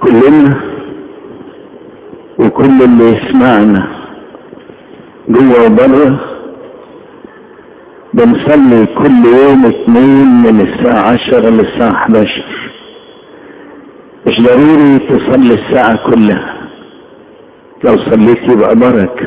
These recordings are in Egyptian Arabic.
كلنا وكل اللي يسمعنا جوه وبره بنصلي كل يوم اثنين من الساعة عشرة للساعة 11 مش ضروري تصلي الساعة كلها لو صليت يبقى بركة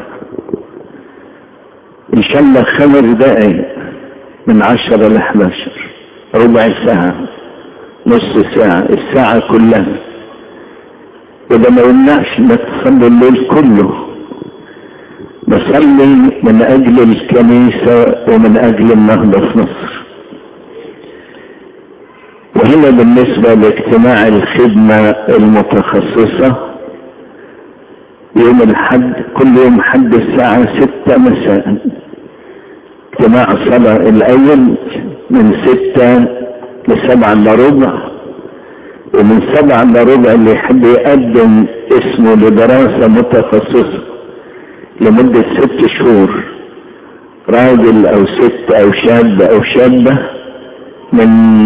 ان شاء الله خمس دقايق من عشرة ل 11 ربع ساعة نص ساعة الساعة كلها وده ما يمنعش انك تصلي الليل كله بصلي من اجل الكنيسة ومن اجل النهضة في مصر وهنا بالنسبة لاجتماع الخدمة المتخصصة يوم الحد كل يوم حد الساعة ستة مساء اجتماع الصلاة الاول من ستة لسبعة الا ربع ومن سبعة الا ربع اللي يحب يقدم اسمه لدراسة متخصصة لمدة ست شهور راجل او ست او شاب او شابة من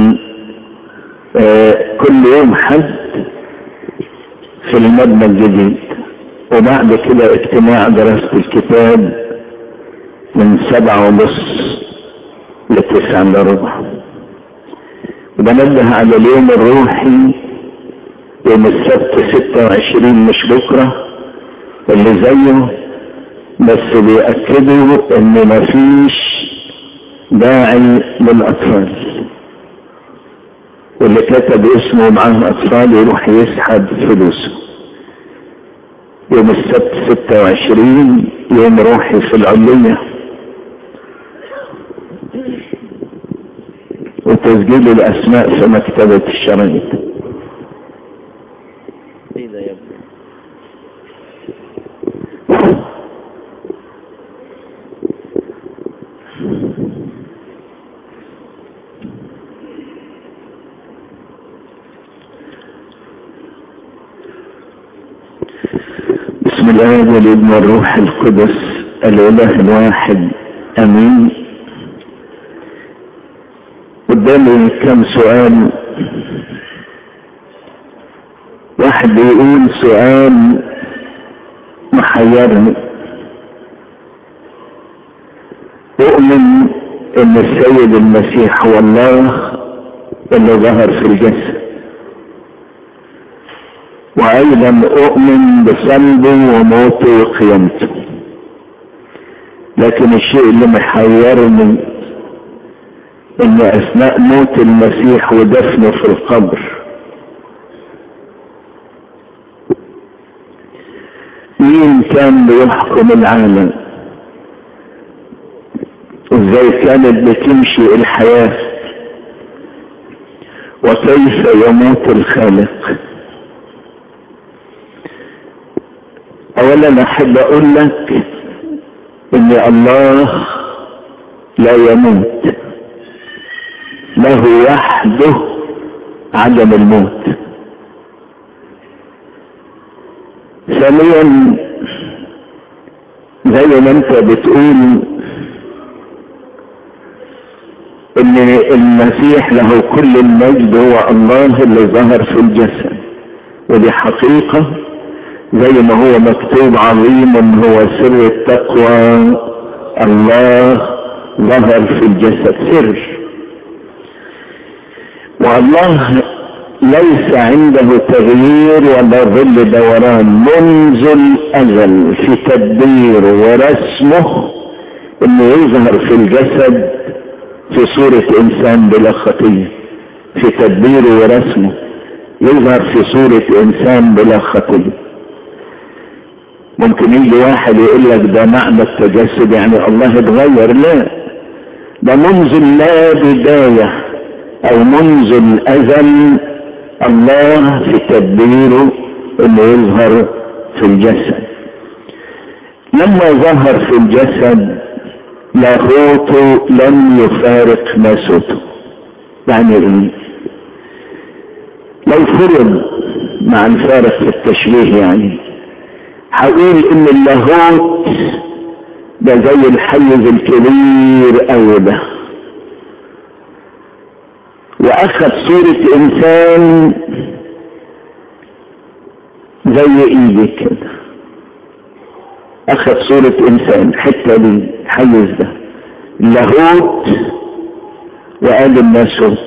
آه كل يوم حد في المبنى الجديد وبعد كده اجتماع دراسة الكتاب من سبعة ونص لتسعة الا ربع وبنبه على اليوم الروحي يوم السبت ستة وعشرين مش بكرة اللي زيه بس بيأكدوا ان مفيش داعي للاطفال واللي كتب اسمه معاه اطفال يروح يسحب فلوسه يوم السبت ستة وعشرين يوم روحي في العلية وتسجيل الاسماء في مكتبة الشرايط ايه ده يا ابني بسم الله والابن والروح القدس الاله الواحد امين قدامي كم سؤال واحد بيقول سؤال محيرني اؤمن ان السيد المسيح هو الله اللي ظهر في الجسد وايضا اؤمن بصلبه وموته وقيامته لكن الشيء اللي محيرني ان اثناء موت المسيح ودفنه في القبر مين كان بيحكم العالم ازاي كانت بتمشي الحياة وكيف يموت الخالق اولا احب اقول لك ان الله لا يموت له وحده عدم الموت ثانيا زي ما انت بتقول ان المسيح له كل المجد هو الله اللي ظهر في الجسد ودي حقيقة زي ما هو مكتوب عظيم هو سر التقوى الله ظهر في الجسد سر والله ليس عنده تغيير ولا ظل دوران منذ الازل في تدبيره ورسمه انه يظهر في الجسد في صورة انسان بلا خطية في تدبيره ورسمه يظهر في صورة انسان بلا خطية ممكن يجي واحد يقول لك ده معنى التجسد يعني الله اتغير لا ده منذ لا بداية او منذ الازل الله في تدبيره انه يظهر في الجسد لما ظهر في الجسد لاهوته لم يفارق ناسوته يعني ايه لو فرض مع الفارق في التشبيه يعني هقول ان اللاهوت ده زي الحيز الكبير قوي ده واخذ صورة انسان زي ايدي كده اخذ صورة انسان حتة دي الحيز ده اللاهوت وقال الناسوت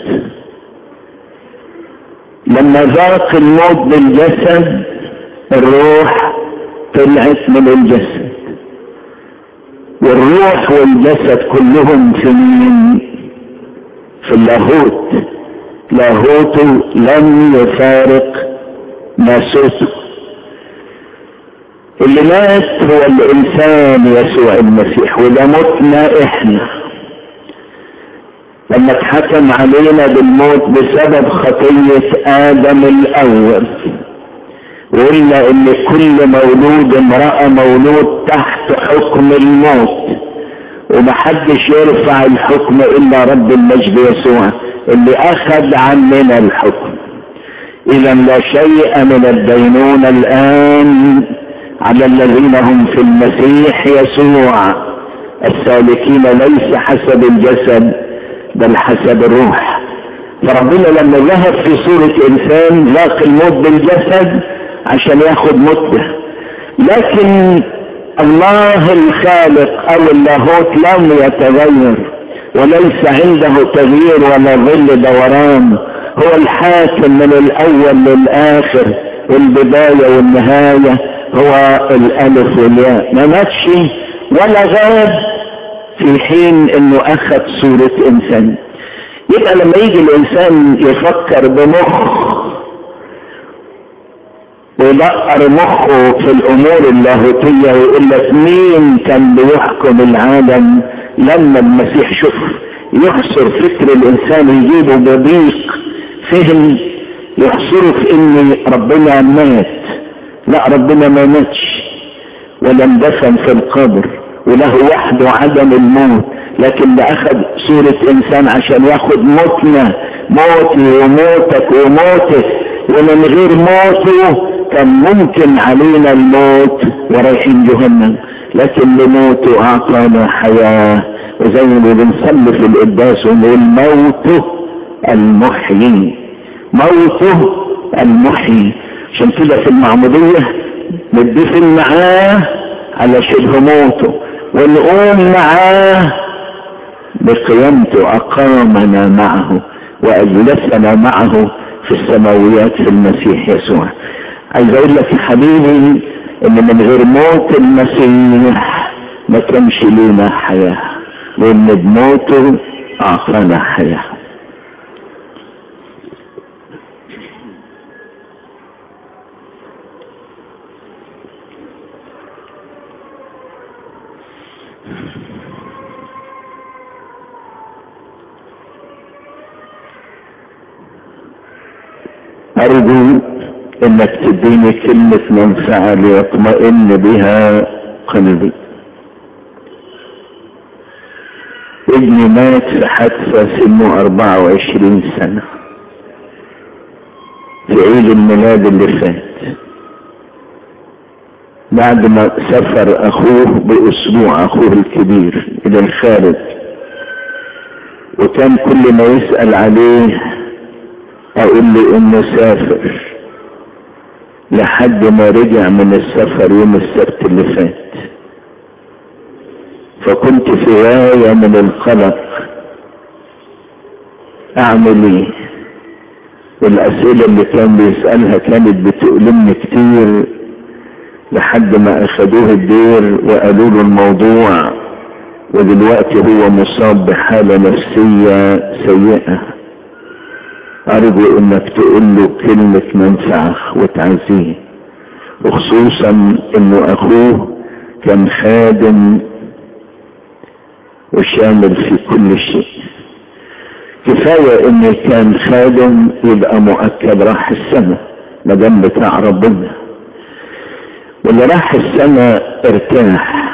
لما ذاق الموت بالجسد الروح طلعت من الجسد والروح والجسد كلهم في مين في اللاهوت لاهوت لم يفارق ناسوته اللي مات هو الانسان يسوع المسيح وده متنا احنا لما اتحكم علينا بالموت بسبب خطية ادم الاول وقلنا ان كل مولود امرأة مولود تحت حكم الموت ومحدش يرفع الحكم الا رب المجد يسوع اللي اخذ عننا الحكم اذا لا شيء من الدينون الان على الذين هم في المسيح يسوع السالكين ليس حسب الجسد بل حسب الروح فربنا لما ذهب في صورة انسان لاقي الموت بالجسد عشان ياخد موته لكن الله الخالق او اللاهوت لم يتغير وليس عنده تغيير ولا ظل دوران هو الحاكم من الاول للاخر والبداية والنهاية هو الالف والياء ما ماتش ولا غاب في حين انه اخذ صورة انسان يبقى لما يجي الانسان يفكر بمخ ويدقر مخه في الامور اللاهوتية ويقول لك مين كان بيحكم العالم لما المسيح شوف يحصر فكر الانسان يجيبه بضيق فهم يحصره في ان ربنا مات لا ربنا ما ماتش ولا اندفن في القبر وله وحده عدم الموت لكن ده اخذ صورة انسان عشان ياخد موتنا موتي وموتك وموتك ومن غير موته كان ممكن علينا الموت ورايحين جهنم لكن لموته اعطانا حياة وزي ما بنصلي في القداس ونقول موته المحيي موته المحيي عشان كده في المعمودية ندفن معاه على شبه موته ونقوم معاه بقيامته اقامنا معه واجلسنا معه في السماويات في المسيح يسوع عايز اقول لك يا حبيبي ان من غير موت المسيح ما كانش لينا حياة لان بموته اعطانا حياة ارجو انك تديني كلمة منفعة ليطمئن بها قلبي ابني مات في حادثة سنه اربعة وعشرين سنة في عيد الميلاد اللي فات بعد ما سافر اخوه باسبوع اخوه الكبير الى الخارج وكان كل ما يسأل عليه اقول له انه سافر لحد ما رجع من السفر يوم السبت اللي فات فكنت في غاية من القلق اعمل ايه والاسئلة اللي كان بيسألها كانت بتؤلمني كتير لحد ما اخدوه الدير وقالوا له الموضوع ودلوقتي هو مصاب بحالة نفسية سيئة ارجو انك تقول له كلمة منفعة وتعزيه وخصوصا انه اخوه كان خادم وشامل في كل شيء كفاية ان كان خادم يبقى مؤكد راح السماء مدام بتاع ربنا واللي راح السماء ارتاح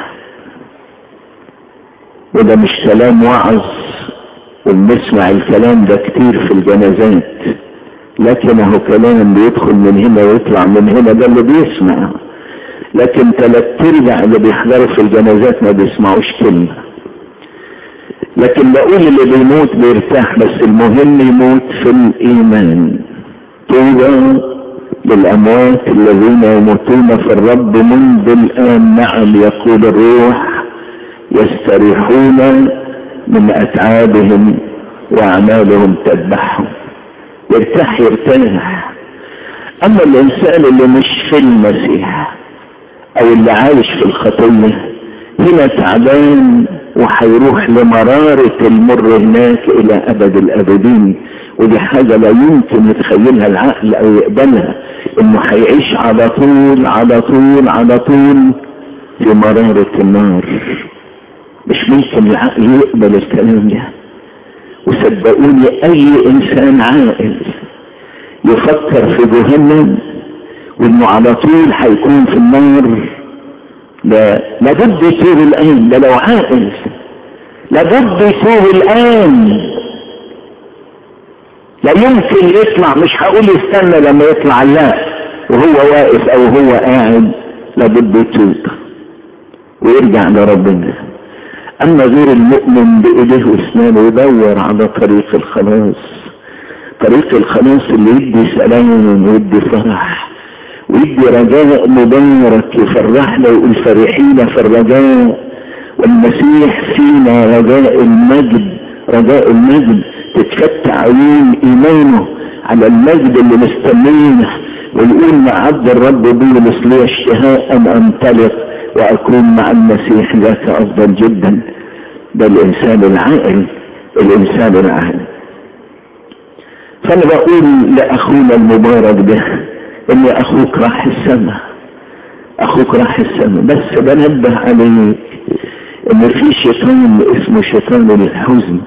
وده مش كلام وعظ وبنسمع الكلام ده كتير في الجنازات لكن هو كلام بيدخل من هنا ويطلع من هنا ده اللي بيسمع لكن ثلاث ارباع اللي بيحضروا في الجنازات ما بيسمعوش كلمة لكن بقول اللي بيموت بيرتاح بس المهم يموت في الايمان طوبى للأموات الذين يموتون في الرب منذ الآن نعم يقول الروح يستريحون من أتعابهم وأعمالهم تذبحهم يرتاح يرتاح أما الإنسان اللي مش في المسيح أو اللي عايش في الخطية هنا تعبان وهيروح لمرارة المر هناك إلى أبد الأبدين ودي حاجة لا يمكن يتخيلها العقل أو يقبلها إنه هيعيش على طول على طول على طول في مرارة النار مش ممكن العقل يقبل الكلام ده وصدقوني أي إنسان عاقل يفكر في جهنم وإنه على طول هيكون في النار لا لابد يتوب الآن ده لو عاقل لابد يتوب الآن لا يمكن يطلع مش هقول يستنى لما يطلع لا وهو واقف او هو قاعد لابد يتوب ويرجع لربنا اما غير المؤمن بايديه واسنانه يدور على طريق الخلاص طريق الخلاص اللي يدي سلام ويدي فرح ويدي رجاء مبارك يفرحنا ويقول فرحين في الرجاء والمسيح فينا رجاء المجد رجاء المجد تتفتح عيون ايمانه على المجد اللي مستنيه ويقول مع عبد الرب بولس لي اشتهاء ان انطلق واكون مع المسيح ذاك افضل جدا ده الانسان العاقل الانسان العاقل فانا بقول لاخونا المبارك ده ان اخوك راح السماء اخوك راح السماء بس بنبه عليك ان في شيطان اسمه شيطان الحزن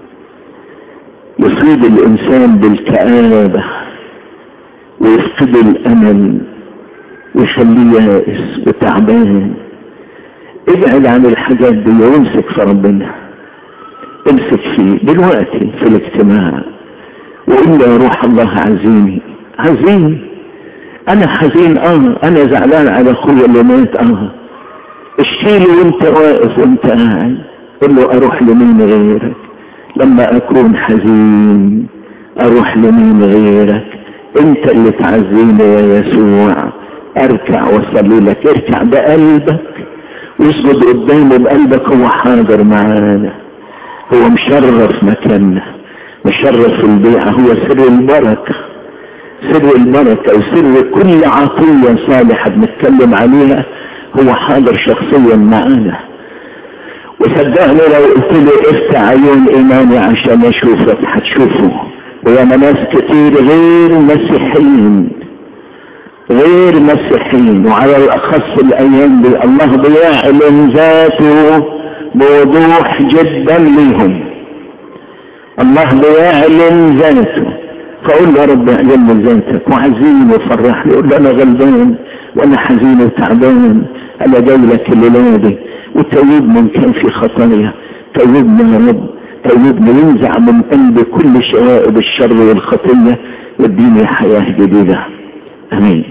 يصيب الانسان بالكآبة ويفقد الامل ويخليه يائس وتعبان ابعد عن الحاجات دي وامسك في ربنا امسك فيه دلوقتي في الاجتماع وقول له يا روح الله عزيني عزيني انا حزين اه انا زعلان على اخويا اللي مات اه اشيله وانت واقف وانت قاعد قل له اروح لمين غيرك لما اكون حزين اروح لمين غيرك انت اللي تعزيني يا يسوع اركع واصلي لك اركع بقلبك واسجد قدامه بقلبك هو حاضر معانا هو مشرف مكاننا مشرف البيعة هو سر البركة سر البركة وسر كل عطية صالحة بنتكلم عليها هو حاضر شخصيا معانا وصدقني لو قلت له افتح عيون ايماني عشان اشوفك هتشوفه وياما ناس كتير غير مسيحيين غير مسيحيين وعلى الاخص الايام دي الله بيعلن ذاته بوضوح جدا ليهم الله بيعلن ذاته فقول له يا رب اعلن ذاتك وعزيني وفرحني قول له انا غلبان وانا حزين وتعبان انا جاي لك الليله دي وتوبني ان كان في خطايا توبني يا رب توبني ينزع من قلبي كل شوائب الشر والخطيه واديني حياه جديده امين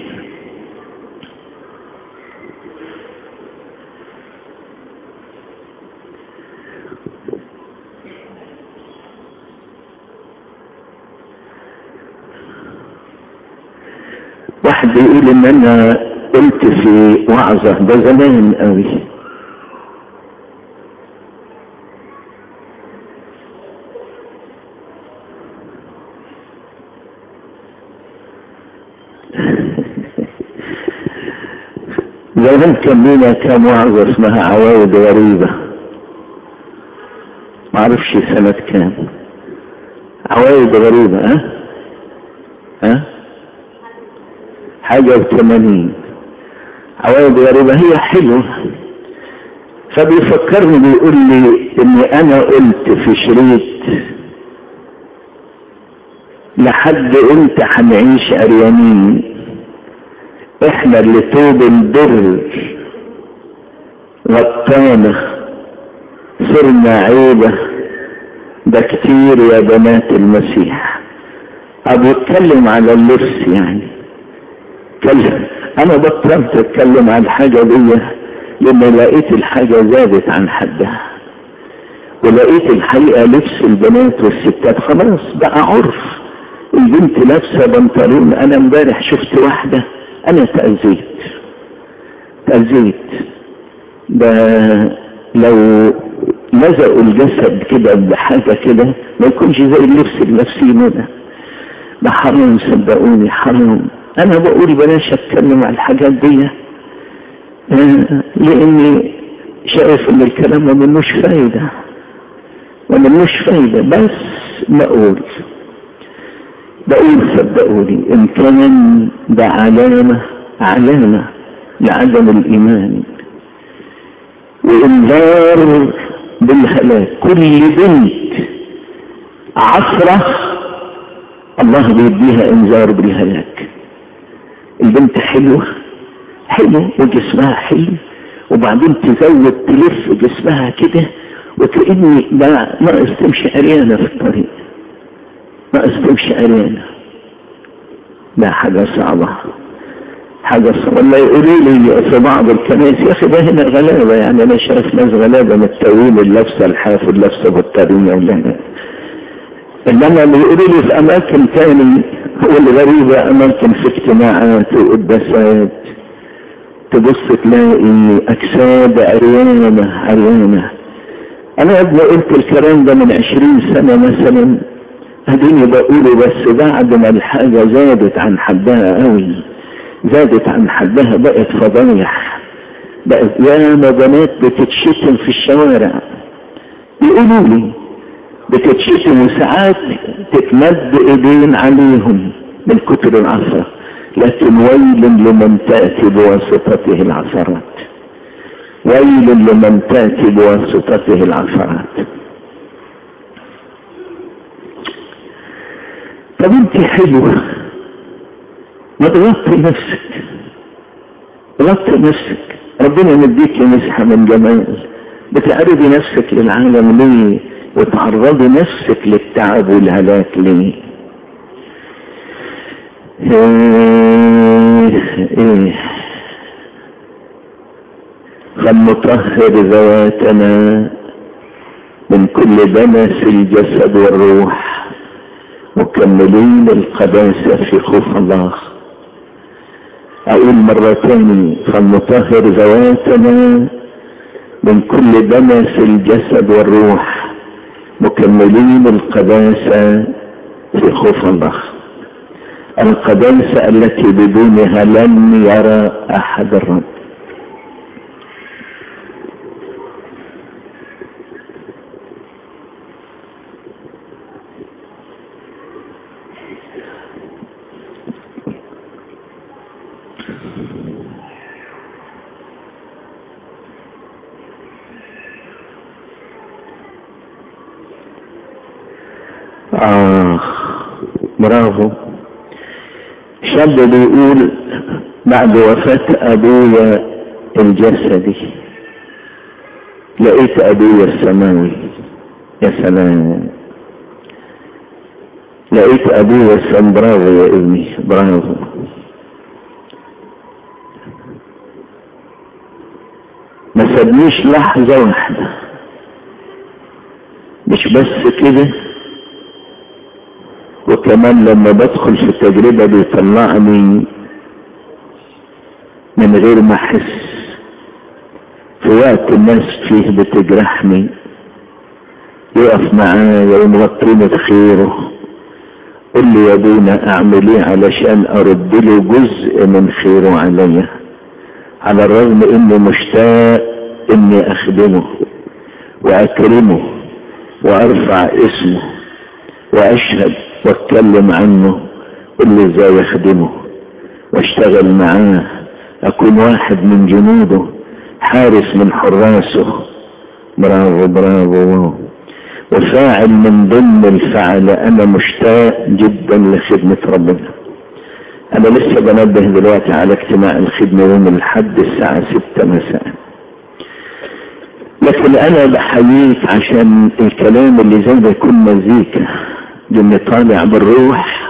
واحد بيقول ان انا قلت في وعظة ده زمان قوي زمان كان لنا كام وعظة اسمها عوايد غريبة معرفش سنة كام عوايد غريبة ها ها حاجة وثمانين عوايد غريبة هي حلوة فبيفكرني بيقول لي اني انا قلت في شريط لحد امتى هنعيش عريانين احنا اللي توب البر غطانا صرنا عيبة ده كتير يا بنات المسيح ابو اتكلم على اللبس يعني اتكلم انا بطلت اتكلم عن الحاجة دي لما لقيت الحاجة زادت عن حدها ولقيت الحقيقة لبس البنات والستات خلاص بقى عرف البنت لابسة بنطلون انا امبارح شفت واحدة انا تأذيت تأذيت ده لو لزقوا الجسد كده بحاجة كده ما يكونش زي اللبس اللي لابسينه ده ده حرام صدقوني حرام انا بقول بلاش اتكلم على الحاجات دي لاني شايف ان الكلام ما منوش فايدة ما منوش فايدة بس بقول بقول صدقوني ان كان ده علامة علامة لعدم الايمان وانذار بالهلاك كل بنت عصرة الله بيديها انذار بالهلاك البنت حلوة حلوة وجسمها حلو وبعدين تزود تلف جسمها كده وكأني ناقص تمشي عريانة في الطريق ناقص تمشي عريانة ده حاجة صعبة حاجة صعبة ولا يقولوا لي في بعض الكنائس يا أخي ده هنا غلابة يعني أنا شايف ناس غلابة متوين اللبسة الحاف اللبسة بالطريقة ولا إنما اللي يقولوا لي في أماكن تاني هو الغريبة أماكن في اجتماعات وقداسات تبص تلاقي أجساد عريانة عريانة أنا ابني قلت الكلام ده من عشرين سنة مثلا اديني بقوله بس بعد ما الحاجة زادت عن حدها قوي زادت عن حدها بقت فضايح بقت ياما بنات بتتشتم في الشوارع يقولوا لي بتتشتم وساعات تتمد ايدين عليهم من كتر العصرة لكن ويل لمن تأتي بواسطته العثرات ويل لمن تأتي بواسطته العثرات طب انت حلوة ما تغطي نفسك غطي نفسك ربنا مديك مسحة من جمال بتعرضي نفسك للعالم ليه وتعرضي نفسك للتعب والهلاك ليه ايه ايه فلنطهر ذواتنا من كل دنس الجسد والروح مكملين القداسة في خوف الله اقول مرة تاني فلنطهر ذواتنا من كل دنس الجسد والروح مكملين القداسة في خوف الله القداسة التي بدونها لن يرى احد الرب آه برافو شاب بيقول بعد وفاة أبويا الجسدي لقيت أبويا السماوي يا سلام لقيت أبويا السم برافو يا ابني برافو ما سابنيش لحظة واحدة مش بس كده وكمان لما بدخل في التجربة بيطلعني من غير ما احس في وقت الناس فيه بتجرحني يقف معايا ومغطيني بخيره قل لي يا ابونا اعمل ايه علشان ارد له جزء من خيره عليا على الرغم اني مشتاق اني اخدمه واكرمه وارفع اسمه واشهد واتكلم عنه قل لي ازاي اخدمه واشتغل معاه اكون واحد من جنوده حارس من حراسه برافو برافو وفاعل من ضمن الفعل انا مشتاق جدا لخدمة ربنا انا لسه بنبه دلوقتي على اجتماع الخدمة يوم الحد الساعة ستة مساء لكن انا بحييك عشان الكلام اللي زي ده يكون مزيكا لاني طالع بالروح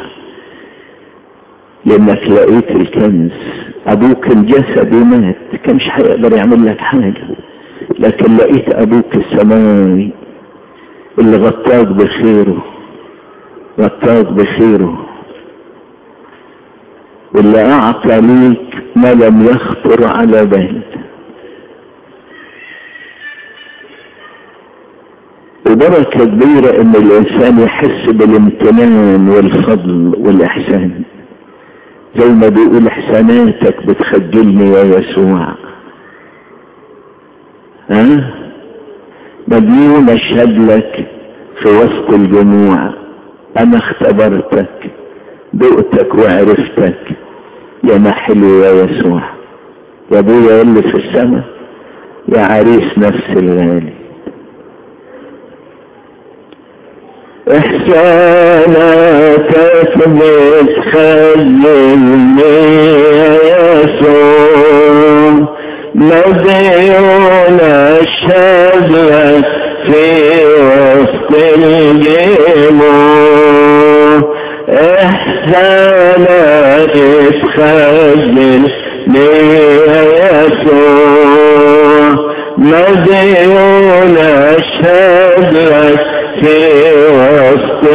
لانك لقيت الكنز ابوك الجسدي مات كانش هيقدر يعمل لك حاجة لكن لقيت ابوك السماوي اللي غطاك بخيره غطاك بخيره واللي اعطى ليك ما لم يخطر على بال وبركة كبيرة ان الانسان يحس بالامتنان والفضل والاحسان زي ما بيقول احساناتك بتخجلني يا يسوع ها مديون اشهد لك في وسط الجموع انا اختبرتك دقتك وعرفتك يا ما حلو يا يسوع يا ابويا اللي في السماء يا عريس نفس الغالي احساناتك بتخليني يا يسوع مديون اشهد لك في وسط الجموع احسانك تخجل يا يسوع مديون اشهد لك في وسط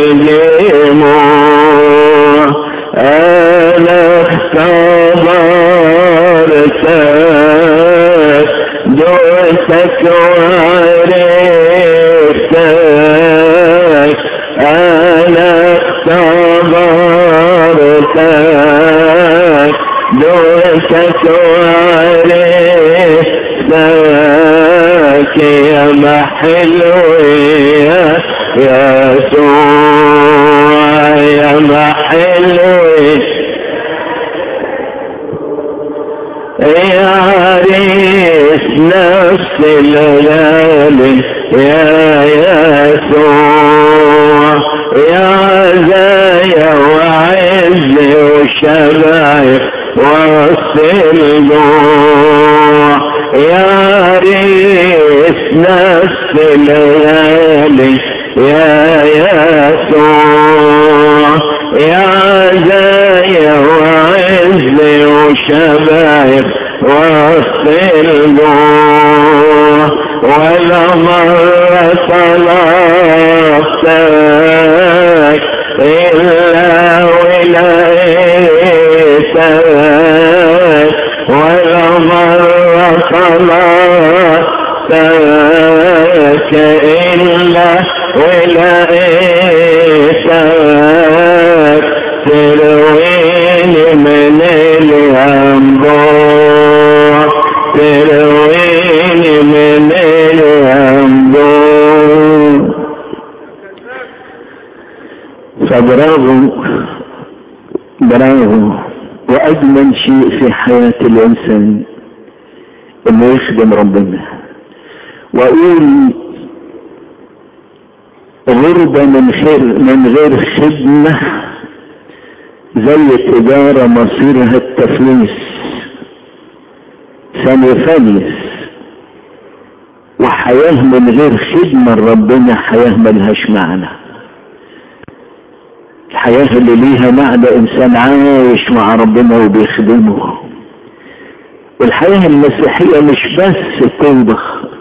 الجموع انا اختبرتك دعتك وعرفتك انا اختبرتك دعتك وعرفتك يا محلو يا يسوع يا محلو يا عريس نفس الغالي يا يسوع يا عزايا وعز وشبعي وسط الجوع يا عريس نفس الغالي يا يسوع يا عزايا وعز وشبعي وسط الجوع ولا مرة طلبتك إلا ولقيتك ولا مرة طلبتك إلا ولقيتك ترويني من الأنبوع ترويني من الأنبوع فبرافو برافو وأجمل شيء في حياة الإنسان إنه يخدم ربنا وأقول غربة من خير من غير خدمة زي تجارة مصيرها التفليس سنفلس وحياة من غير خدمة ربنا حياة ملهاش معنى الحياة اللي ليها معنى انسان عايش مع ربنا وبيخدمه والحياة المسيحية مش بس توبة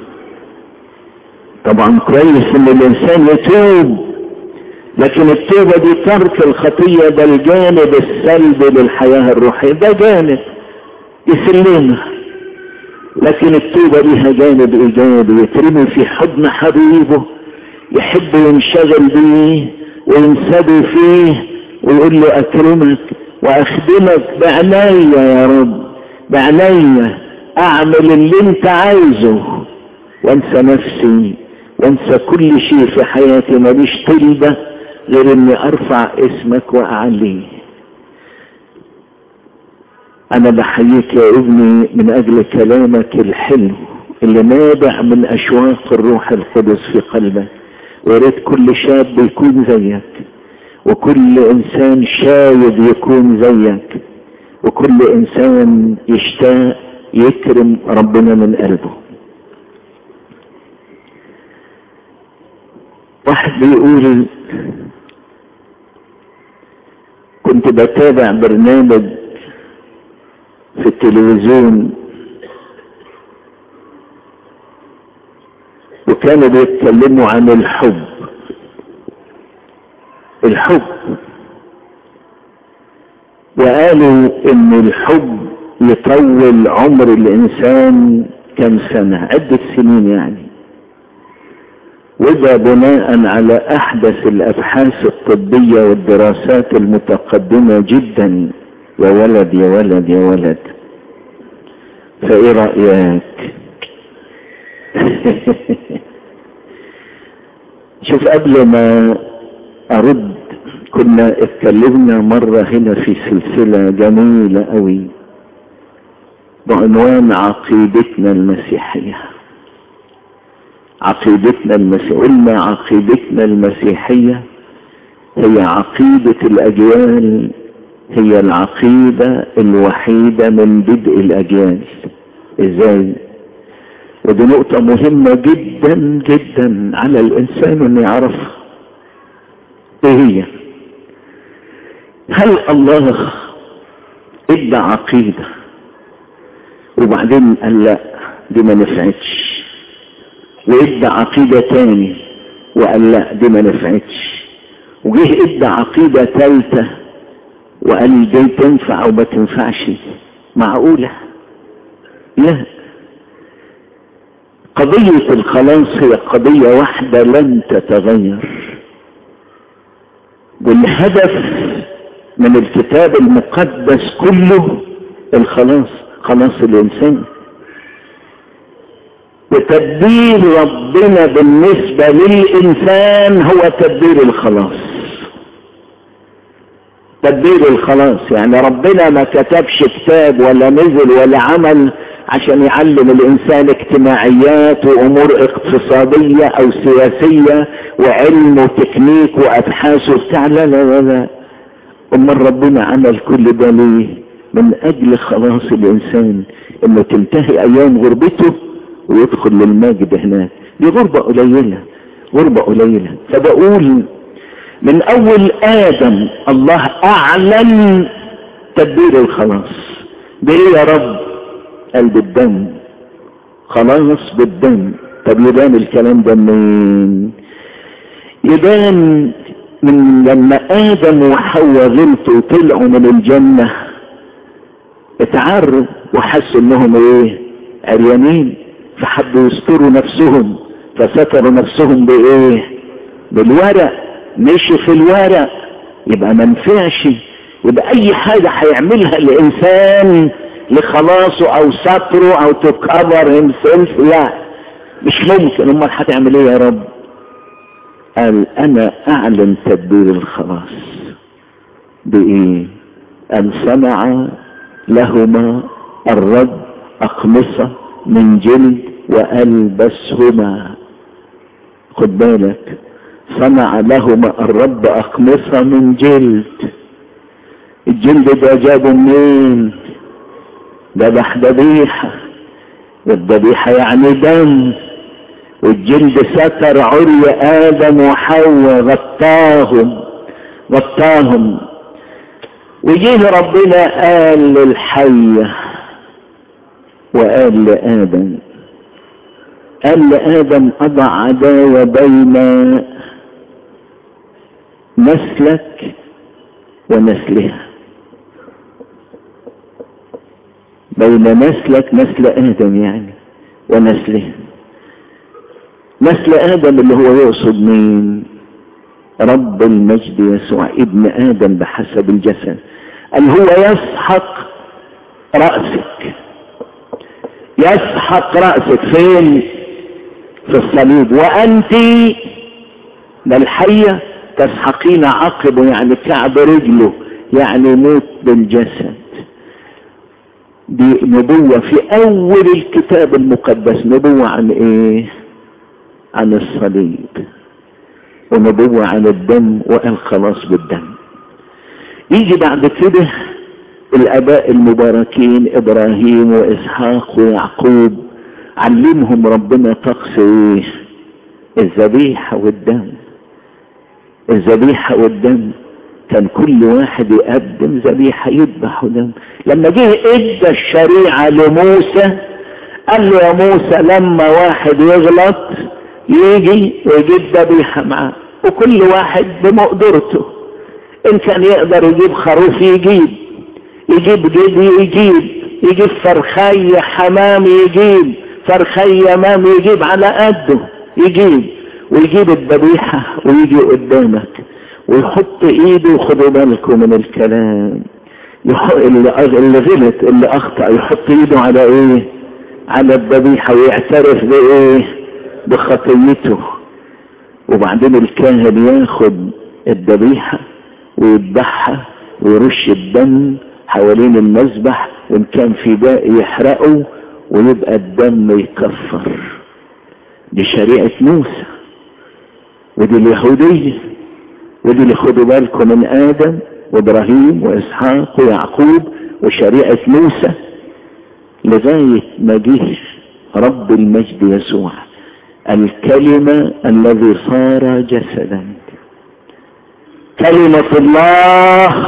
طبعا كويس ان الانسان يتوب لكن التوبة دي ترك الخطية ده الجانب السلبي للحياة الروحية ده جانب يسلمنا لكن التوبة ليها جانب ايجابي يترمي في حضن حبيبه يحب ينشغل بيه وينسبه فيه ويقول له اكرمك واخدمك بعناية يا رب بعناية اعمل اللي انت عايزه وانسى نفسي وانسى كل شيء في حياتي ماليش طلبة غير اني ارفع اسمك واعليه انا بحييك يا ابني من اجل كلامك الحلو اللي نابع من اشواق الروح القدس في قلبك وياريت كل شاب يكون زيك وكل انسان شايب يكون زيك وكل انسان يشتاق يكرم ربنا من قلبه واحد بيقول كنت بتابع برنامج في التلفزيون وكانوا بيتكلموا عن الحب الحب وقالوا ان الحب يطول عمر الانسان كم سنة عدة سنين يعني وده بناء على احدث الابحاث الطبية والدراسات المتقدمة جدا يا ولد يا ولد يا ولد فايه رأيك شوف قبل ما ارد كنا اتكلمنا مرة هنا في سلسلة جميلة قوي بعنوان عقيدتنا المسيحية عقيدتنا المسيحية قلنا عقيدتنا المسيحية هي عقيدة الأجيال هي العقيدة الوحيدة من بدء الأجيال ازاي ودي نقطة مهمة جدا جدا على الإنسان أن يعرفها إيه هي هل الله ادى عقيدة وبعدين قال لا دي ما نفعتش وادى عقيدة تاني وقال لا دي ما نفعتش وجه ادى عقيدة تالتة وقال دي تنفع او ما تنفعش معقولة لا قضية الخلاص هي قضية واحدة لن تتغير والهدف من الكتاب المقدس كله الخلاص خلاص الانسان وتدبير ربنا بالنسبة للإنسان هو تدبير الخلاص تدبير الخلاص يعني ربنا ما كتبش كتاب ولا نزل ولا عمل عشان يعلم الإنسان اجتماعيات وأمور اقتصادية أو سياسية وعلم وتكنيك وأبحاث وبتاع لا لا لا لا أمال ربنا عمل كل ده ليه من أجل خلاص الإنسان إنه تنتهي أيام غربته ويدخل للمجد هناك دي غربة قليلة غربة قليلة فبقول من اول ادم الله اعلن تدبير الخلاص بايه يا رب قال بالدم خلاص بالدم طب يبان الكلام ده منين يبان من لما ادم وحواء غلطوا وطلعوا من الجنة اتعروا وحسوا انهم ايه عريانين فحبوا يستروا نفسهم فستروا نفسهم بايه بالورق مشي في الورق يبقى ما نفعش يبقى اي حاجة هيعملها الانسان لخلاصه او ستره او تكبر هيمسلف لا مش ممكن امال هتعمل ايه يا رب قال انا اعلن تدبير الخلاص بايه ان صنع لهما الرب اقمصة من جلد والبسهما خد بالك صنع لهما الرب اقمصة من جلد الجلد ده جابه منين ذبح ذبيحة والذبيحة يعني دم والجلد ستر عري ادم وحواء غطاهم غطاهم وجيه ربنا قال للحية وقال لآدم قال لآدم أضع عداوة بين نسلك ونسلها بين نسلك نسل آدم يعني ونسلها نسل آدم اللي هو يقصد مين رب المجد يسوع ابن آدم بحسب الجسد قال هو يسحق رأسك يسحق رأسك فين في الصليب وأنت ده الحية تسحقين عقبه يعني كعب رجله يعني موت بالجسد دي نبوة في أول الكتاب المقدس نبوة عن إيه عن الصليب ونبوة عن الدم والخلاص بالدم يجي بعد كده الاباء المباركين ابراهيم واسحاق ويعقوب علمهم ربنا طقس ايه الذبيحة والدم الذبيحة والدم كان كل واحد يقدم ذبيحة يذبح دم لما جه ادى الشريعة لموسى قال له يا موسى لما واحد يغلط يجي ويجيب ذبيحة معاه وكل واحد بمقدرته ان كان يقدر يجيب خروف يجيب يجيب جدي يجيب يجيب فرخي حمام يجيب فرخي يمام يجيب على قده يجيب ويجيب الذبيحة ويجي قدامك ويحط ايده وخدوا بالكم من الكلام اللي غلط اللي اخطأ يحط ايده على ايه على الذبيحة ويعترف بايه بخطيته وبعدين الكاهن ياخد الذبيحة ويذبحها ويرش الدم حوالين المذبح وان كان في باقي يحرقه ويبقى الدم يكفر دي شريعة موسى ودي اليهودية ودي اللي خدوا بالكم من آدم وإبراهيم وإسحاق ويعقوب وشريعة موسى لغاية ما جه رب المجد يسوع الكلمة الذي صار جسدا كلمة الله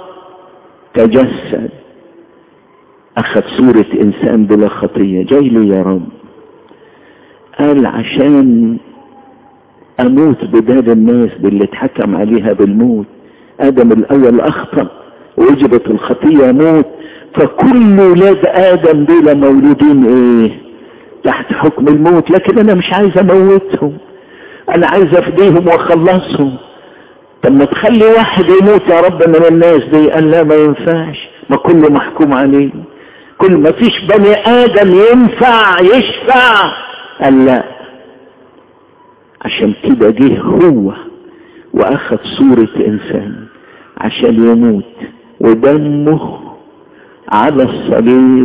تجسد أخذ صورة إنسان بلا خطية جاي لي يا رب قال عشان أموت بدال الناس باللي اتحكم عليها بالموت آدم الأول أخطأ وجبت الخطية موت فكل ولاد آدم دول مولودين إيه تحت حكم الموت لكن أنا مش عايز أموتهم أنا عايز أفديهم وأخلصهم طب ما تخلي واحد يموت يا رب من الناس دي قال لا ما ينفعش ما كله محكوم عليه كل ما فيش بني ادم ينفع يشفع قال لا عشان كده جه هو واخذ صورة انسان عشان يموت ودمه على الصليب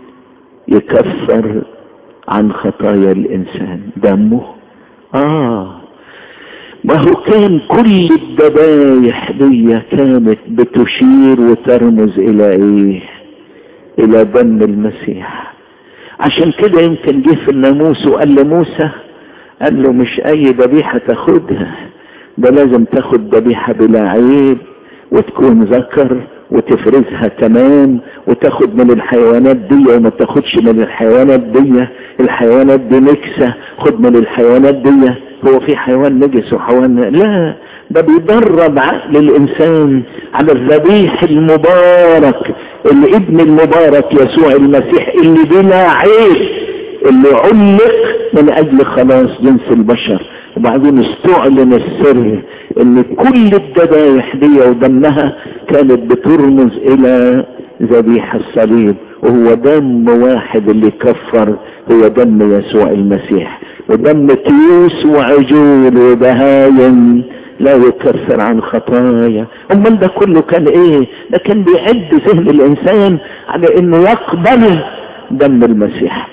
يكفر عن خطايا الانسان دمه اه ما هو كان كل الذبايح دي كانت بتشير وترمز الى ايه الى دم المسيح عشان كده يمكن جه في الناموس وقال لموسى قال له مش اي ذبيحه تاخدها ده لازم تاخد ذبيحه بلا عيب وتكون ذكر وتفرزها تمام وتاخد من الحيوانات دي وما تاخدش من الحيوانات دي الحيوانات دي نكسة خد من الحيوانات دي هو في حيوان نجس وحيوان لا ده بيدرب عقل الانسان على الذبيح المبارك اللي ابن المبارك يسوع المسيح اللي بلا عيب اللي علق من اجل خلاص جنس البشر وبعدين استعلن السر ان كل الذبايح دي ودمها كانت بترمز الى ذبيح الصليب وهو دم واحد اللي كفر هو دم يسوع المسيح ودم تيوس وعجول وبهايم لا يكفر عن خطايا امال ده كله كان ايه ده كان بيعد ذهن الانسان على انه يقبل دم المسيح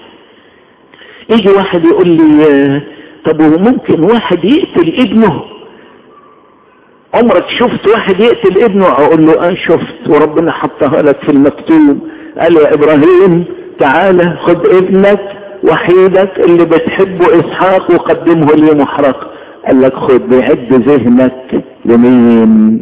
يجي واحد يقول لي طب وممكن واحد يقتل ابنه عمرك شفت واحد يقتل ابنه اقول له اه شفت وربنا حطها لك في المكتوب قال يا ابراهيم تعالى خد ابنك وحيدك اللي بتحبه اسحاق وقدمه لي محرق قال لك خد بيعد ذهنك لمين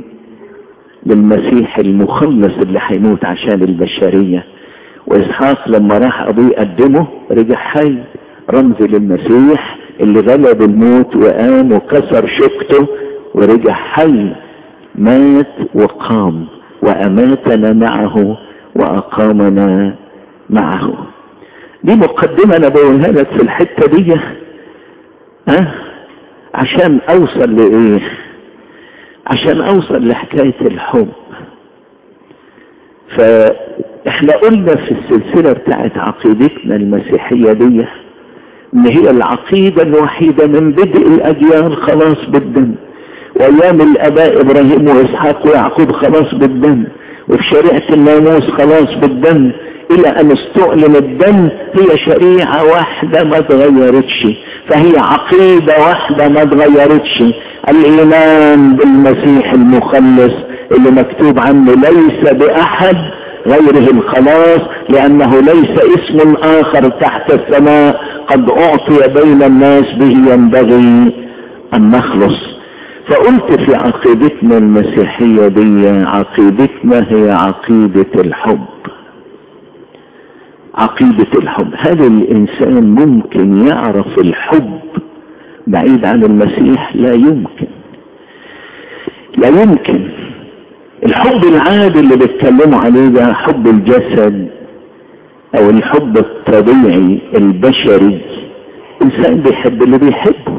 للمسيح المخلص اللي هيموت عشان البشرية واسحاق لما راح ابوه يقدمه رجع حي رمز للمسيح اللي غلب الموت وقام وكسر شوكته ورجع حي مات وقام واماتنا معه واقامنا معه دي مقدمة انا بقولها لك في الحتة دي ها أه؟ عشان اوصل لايه عشان اوصل لحكاية الحب فاحنا قلنا في السلسلة بتاعت عقيدتنا المسيحية دي ان هي العقيدة الوحيدة من بدء الاجيال خلاص بالدم وايام الاباء ابراهيم واسحاق ويعقوب خلاص بالدم وفي شريعة الناموس خلاص بالدم الى ان استعلن الدم هي شريعة واحدة ما تغيرتش فهي عقيدة واحدة ما تغيرتش الايمان بالمسيح المخلص اللي مكتوب عنه ليس باحد غيره الخلاص لانه ليس اسم اخر تحت السماء قد اعطي بين الناس به ينبغي ان نخلص فقلت في عقيدتنا المسيحية دي عقيدتنا هي عقيدة الحب عقيدة الحب هل الانسان ممكن يعرف الحب بعيد عن المسيح لا يمكن لا يمكن الحب العادي اللي بيتكلموا عليه ده حب الجسد او الحب الطبيعي البشري انسان بيحب اللي بيحبه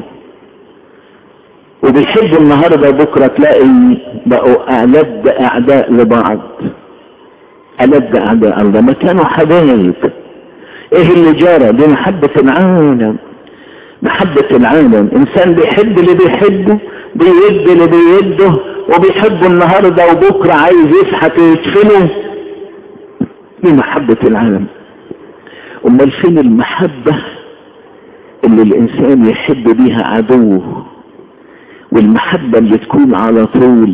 وبيحب النهاردة بكرة تلاقي بقوا ألد أعداء لبعض ألد أعداء الله ما كانوا حبايب إيه اللي جرى دي محبة العالم محبة العالم إنسان بيحب اللي بيحبه بيود اللي بيوده وبيحبه النهاردة وبكرة عايز يسحت ويدفنه دي محبة العالم أمال فين المحبة اللي الإنسان يحب بيها عدوه والمحبة اللي تكون على طول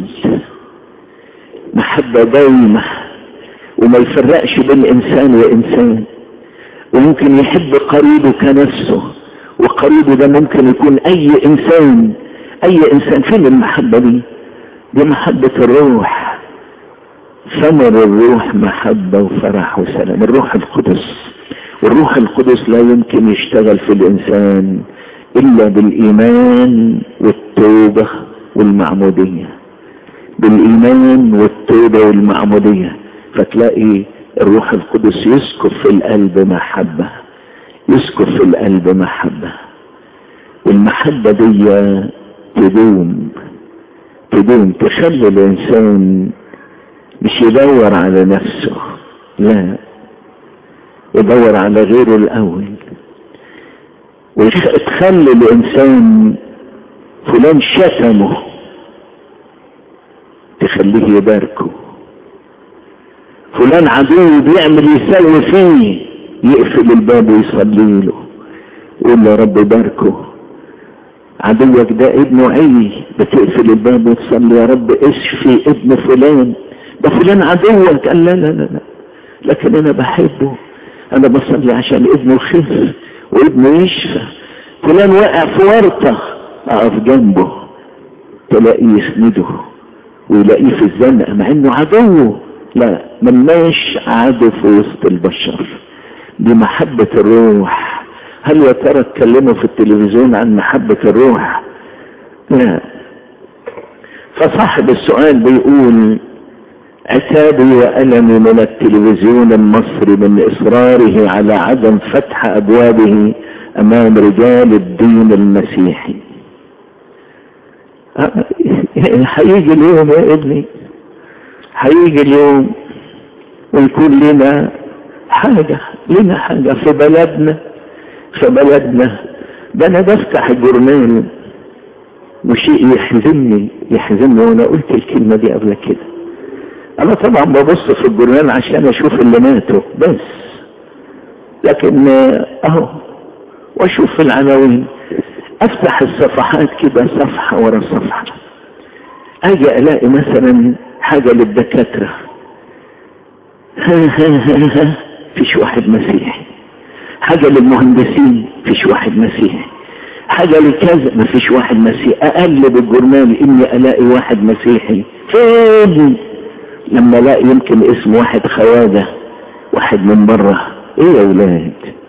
محبة دايمة وما يفرقش بين إنسان وإنسان وممكن يحب قريبه كنفسه وقريبه ده ممكن يكون أي إنسان أي إنسان فين المحبة دي دي محبة الروح ثمر الروح محبة وفرح وسلام الروح القدس والروح القدس لا يمكن يشتغل في الإنسان إلا بالإيمان والتوبة والمعمودية بالإيمان والتوبة والمعمودية فتلاقي الروح القدس يسكب في القلب محبة يسكب في القلب محبة والمحبة دي تدوم تدوم تخلي الإنسان مش يدور على نفسه لا يدور على غيره الأول وتخلي الإنسان فلان شتمه تخليه يباركه فلان عدو بيعمل يسوي فيه يقفل الباب ويصلي له يقول له يا رب باركه عدوك ده ابنه عي بتقفل الباب وتصلي يا رب اشفي ابن فلان ده فلان عدوك قال لا لا لا لا لكن انا بحبه انا بصلي عشان ابنه يخف وابنه يشفى فلان واقع في ورطة اقف جنبه تلاقيه يسنده ويلاقيه في الزنقة مع انه عدوه لا ملناش عدو في وسط البشر دي محبة الروح هل يا ترى اتكلموا في التلفزيون عن محبة الروح لا فصاحب السؤال بيقول عتابي وألمي من التلفزيون المصري من إصراره على عدم فتح أبوابه أمام رجال الدين المسيحي هيجي اليوم يا ابني هيجي اليوم ويكون لنا حاجة لنا حاجة في بلدنا في بلدنا ده انا بفتح الجورنال وشيء يحزنني يحزنني وانا قلت الكلمة دي قبل كده انا طبعا ببص في الجورنال عشان اشوف اللي ماتوا بس لكن اهو واشوف العناوين افتح الصفحات كده صفحة ورا صفحة اجي الاقي مثلا حاجة للدكاترة ها ها ها ها فيش واحد مسيحي حاجة للمهندسين فيش واحد مسيحي حاجة لكذا ما فيش واحد مسيحي اقلب الجورنال اني الاقي واحد مسيحي فين لما الاقي يمكن اسم واحد خواجة واحد من بره ايه يا ولاد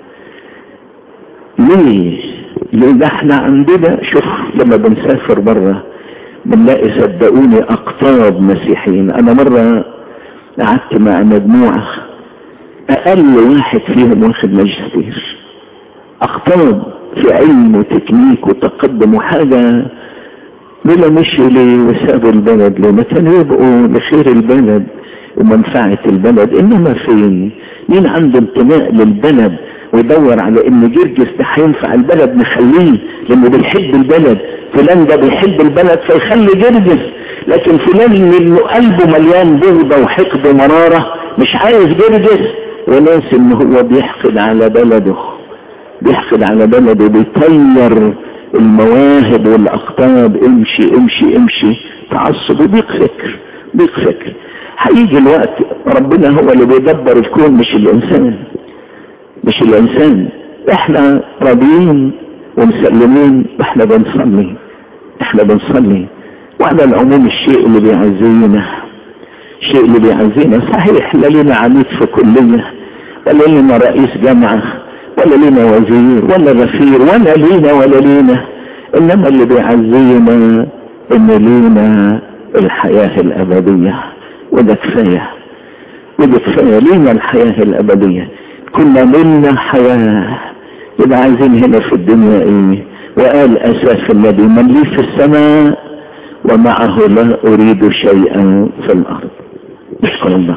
ليه ليه ده احنا عندنا شوف لما بنسافر بره بنلاقي صدقوني اقطاب مسيحيين انا مرة قعدت مع مجموعة اقل واحد فيهم واخد ماجستير اقطاب في علم وتكنيك وتقدم وحاجة بلا مشوا ليه وسابوا البلد ليه ما كانوا يبقوا لخير البلد ومنفعة البلد انما فين مين عنده انتماء للبلد ويدور على ان جرجس ده هينفع البلد نخليه لانه بيحب البلد فلان ده بيحب البلد فيخلي جرجس لكن فلان اللي قلبه مليان بغضة وحقد ومرارة مش عايز جرجس وناس ان هو بيحقد على بلده بيحقد على بلده بيطير المواهب والاقطاب امشي امشي امشي تعصب وضيق فكر ضيق فكر هيجي الوقت ربنا هو اللي بيدبر الكون مش الانسان مش الانسان احنا راضيين ومسلمين واحنا بنصلي احنا بنصلي وعلى العموم الشيء اللي بيعزينا الشيء اللي بيعزينا صحيح لا لنا عميد في كلية ولا لنا رئيس جامعة ولا لنا وزير ولا غفير ولا لينا ولا لينا انما اللي بيعزينا ان لينا الحياة الابدية وده كفاية وده كفاية لينا الحياة الأبدية كنا منا حياة يبقى عايزين هنا في الدنيا ايه وقال اساس النبي من لي في السماء ومعه لا اريد شيئا في الارض اشكر الله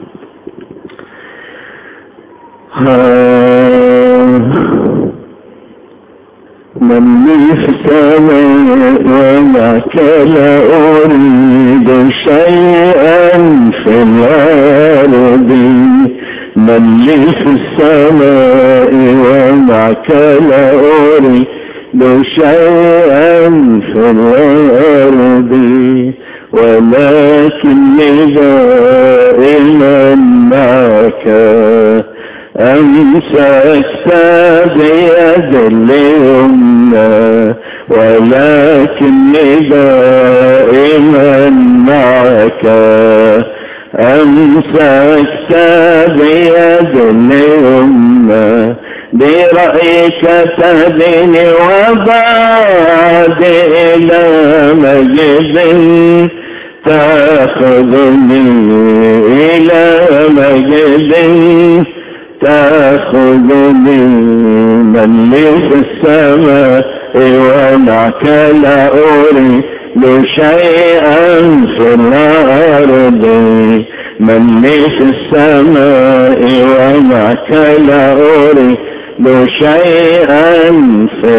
من لي في السماء ومعك لا اريد شيئا في الارض من لي في السماء ومعك لا أريد شيئا في الأرض ولكني دائما معك أمسكت بيد اليمنى ولكني دائما معك أمسكت بيد اليمنى برأيك تهديني وبعد إلى مجد تأخذني إلى مجد تأخذني من لي في السماء ومعك لا أريد شيئا في الأرض من لي في السماء ومعك لا أريد شيئا في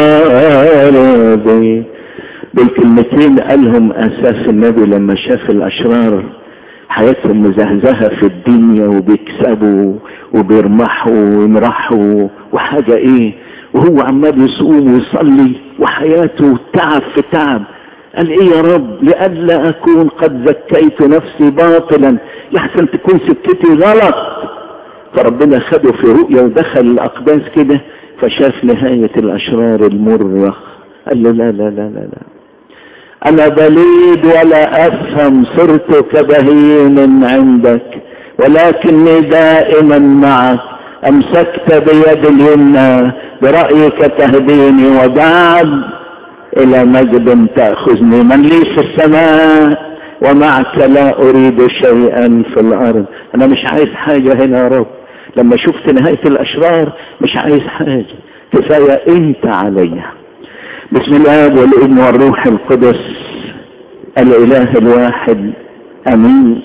الأرض بالكلمتين قالهم أساس النبي لما شاف الأشرار حياتهم مزهزهة في الدنيا وبيكسبوا وبيرمحوا ويمرحوا وحاجة ايه وهو عمال يصوم ويصلي وحياته تعب في تعب قال ايه يا رب لئلا اكون قد زكيت نفسي باطلا يحسن تكون سكتي غلط فربنا خده في رؤيا ودخل الاقداس كده فشاف نهاية الاشرار المرة قال له لا لا لا لا لا انا بليد ولا افهم صرت كبهيم عندك ولكني دائما معك امسكت بيد اليمنى برأيك تهديني وبعد الى مجد تأخذني من لي في السماء ومعك لا اريد شيئا في الارض انا مش عايز حاجة هنا يا رب لما شفت نهاية الاشرار مش عايز حاجة كفاية انت عليا بسم الله والابن والروح القدس الاله الواحد امين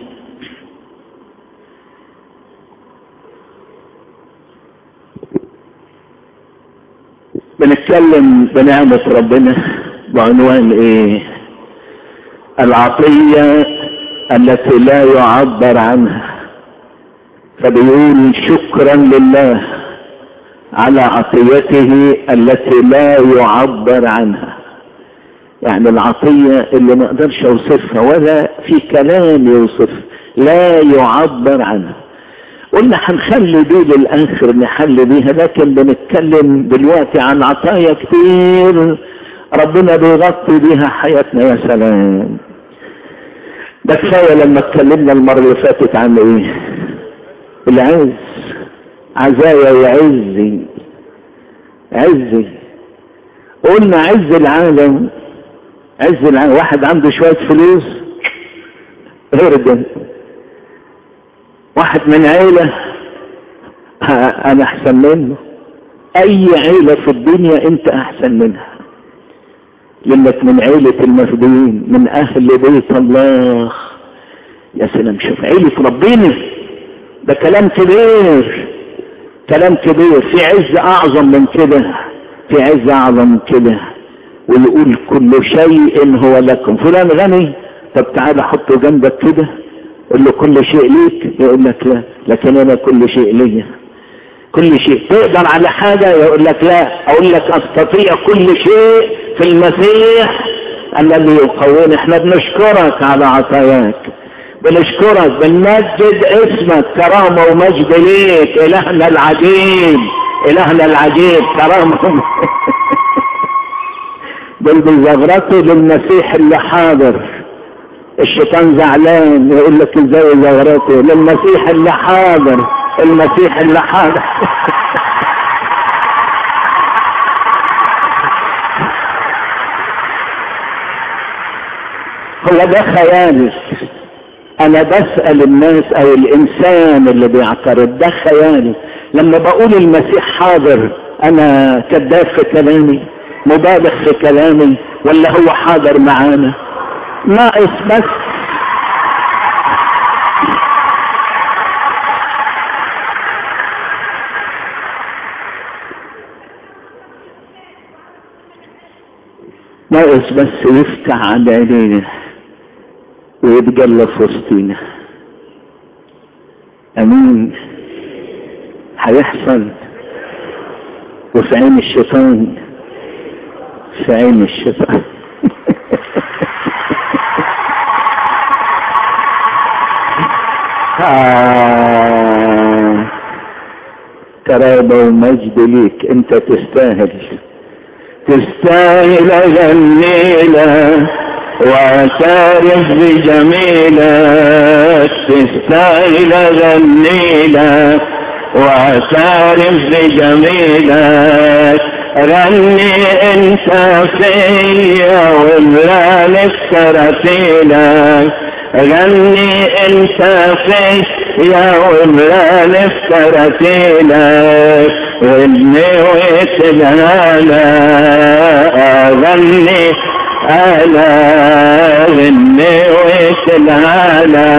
بنتكلم بنعمة ربنا بعنوان ايه العطية التي لا يعبر عنها فبيقول شكرا لله على عطيته التي لا يعبر عنها يعني العطية اللي ما اقدرش اوصفها ولا في كلام يوصف لا يعبر عنها قلنا هنخلي دي للاخر نحل بيها لكن بنتكلم دلوقتي عن عطايا كتير ربنا بيغطي بيها حياتنا يا سلام ده كفايه لما اتكلمنا المره اللي فاتت عن ايه العز عزايا يا عزي عزي قلنا عز العالم عز العالم واحد عنده شويه فلوس غير الدنيا واحد من عيلة انا احسن منه اي عيلة في الدنيا انت احسن منها لانك من عيلة المفدوين من اهل بيت الله يا سلام شوف عيلة ربنا ده كلام كبير كلام كبير في عز اعظم من كده في عز اعظم من كده ويقول كل شيء هو لكم فلان غني طب تعالى حطه جنبك كده قل له كل شيء ليك يقول لك لا لكن انا كل شيء ليا كل شيء تقدر على حاجة يقول لك لا اقول لك استطيع كل شيء في المسيح الذي يقويني احنا بنشكرك على عطاياك بنشكرك بنمجد اسمك كرامة ومجد ليك الهنا العجيب الهنا العجيب كرامة دول بيزغرطوا للمسيح اللي حاضر الشيطان زعلان يقول لك ازاي زغرته للمسيح اللي حاضر المسيح اللي حاضر هو ده خيال انا بسأل الناس او الانسان اللي بيعترض ده خيالي لما بقول المسيح حاضر انا كذاب في كلامي مبالغ في كلامي ولا هو حاضر معانا ناقص بس ناقص بس يفتح على عينينا ويتجلى في وسطينا امين هيحصل وفي عين الشيطان في عين الشيطان آه. ترابة ومجد ليك انت تستاهل تستاهل جميلة واعترف بجميلك تستاهل جميلة واعترف بجميلك غني انت فيا واملا نفسرتيلك غني انت فيا واملا نفسرتيلك غني وتلهالا غني انا غني وتلهالا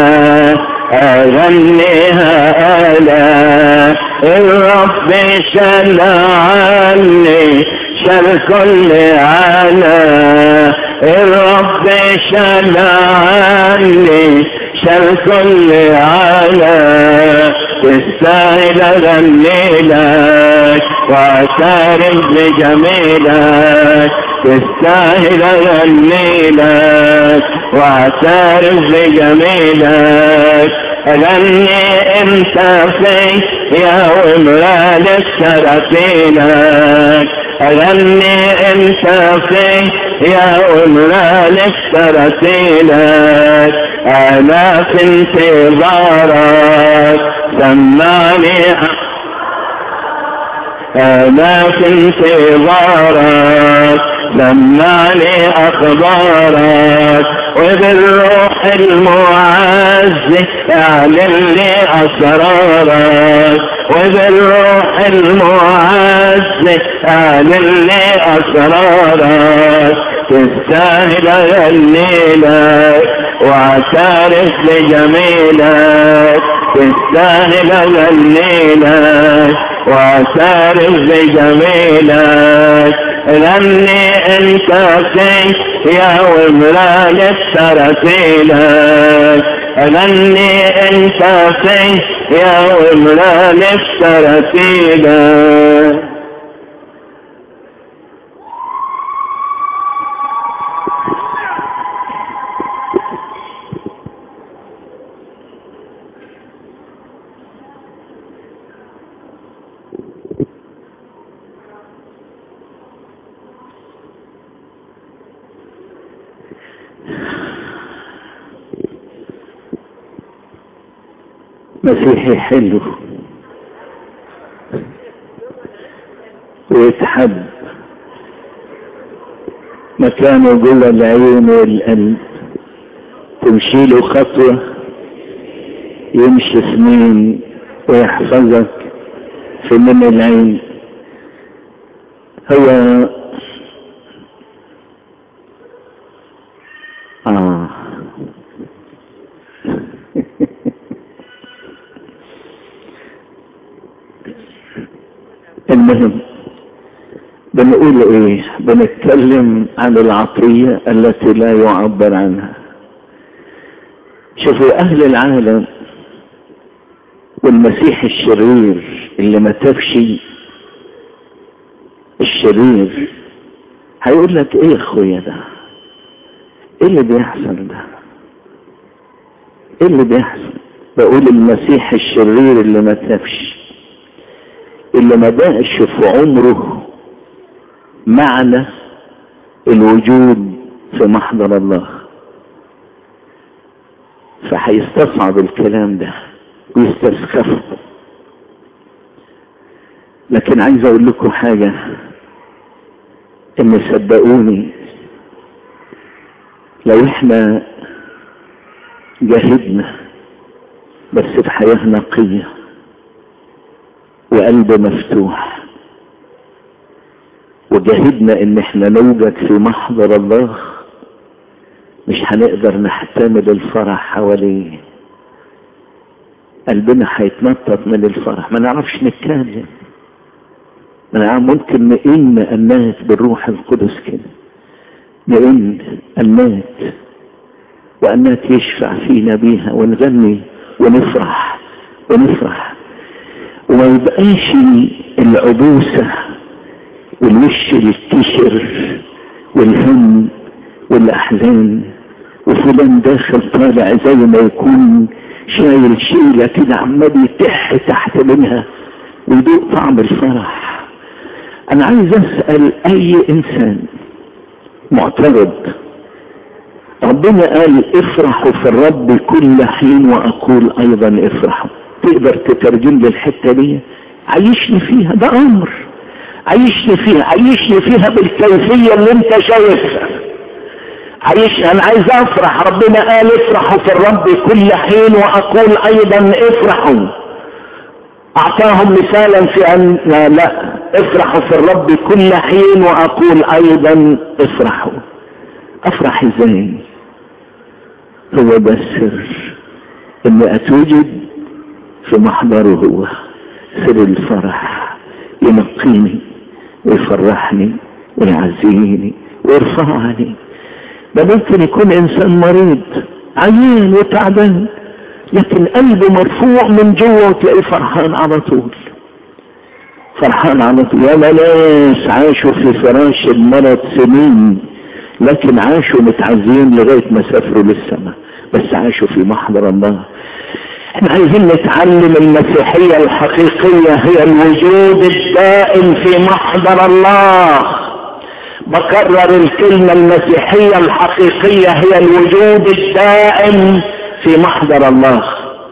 اغنيها انا الرب شل عني شل كل عنا الرب شل عني شل كل عنا تستاهل اغني لك واعترف بجميلك تستاهل اغني لك واعترف بجميلك اغني انت في يا وملا لك اغني انت في يا وملا لك انا في انتظارك سمعني انا في انتظارك سمعني اخبارك وبالروح المعز اعلن لي اسرارك وبالروح المعز اعلن لي اسرارك تستاهل اغني لك واعترف بجميلك تستاهل اغني لك واعترف بجميلك غني انت في يا وملا لك غني انت في يا وملا لك مسيحي حلو ويتحب مكانه جوه العين والقلب تمشي له خطوة يمشي سنين ويحفظك في من العين هو آه المهم بنقول ايه بنتكلم عن العطية التي لا يعبر عنها شوفوا اهل العالم والمسيح الشرير اللي ما تفشي الشرير هيقول لك ايه يا اخويا ده ايه اللي بيحصل ده ايه اللي بيحصل بقول المسيح الشرير اللي ما تفشي اللي ما داقش في عمره معنى الوجود في محضر الله فهيستصعب الكلام ده ويستسخفه لكن عايز اقول لكم حاجة ان صدقوني لو احنا جاهدنا بس بحياة نقية وقلب مفتوح وجاهدنا ان احنا نوجد في محضر الله مش هنقدر نحتمل الفرح حواليه قلبنا هيتنطط من الفرح ما نعرفش نتكلم ما نعرف ممكن نئن أنات بالروح القدس كده نئن أنات وأنات يشفع فينا بيها ونغني ونفرح ونفرح وما يبقاش العبوسة والوش الكشر والهم والأحزان وفلان داخل طالع زي ما يكون شايل شيلة كده عمال يتح تحت منها ويدوق طعم الفرح أنا عايز أسأل أي إنسان معترض ربنا قال افرحوا في الرب كل حين وأقول أيضا افرحوا تقدر تترجم لي الحتة دي عيشني فيها ده أمر عيشني فيها عيشني فيها بالكيفية اللي انت شايفها عيش انا عايز افرح ربنا قال افرحوا في الرب كل حين واقول ايضا افرحوا اعطاهم مثالا في ان لا, لا افرحوا في الرب كل حين واقول ايضا افرحوا افرح ازاي هو ده السر اني اتوجد في محضره هو سر الفرح ينقيني ويفرحني ويعزيني ويرفعني ده ممكن يكون انسان مريض عيان وتعبان لكن قلبه مرفوع من جوه وتلاقيه فرحان على طول فرحان على طول يا ناس عاشوا في فراش المرض سنين لكن عاشوا متعزين لغاية ما سافروا للسماء بس عاشوا في محضر الله احنا عايزين نتعلم المسيحية الحقيقية هي الوجود الدائم في محضر الله بكرر الكلمة المسيحية الحقيقية هي الوجود الدائم في محضر الله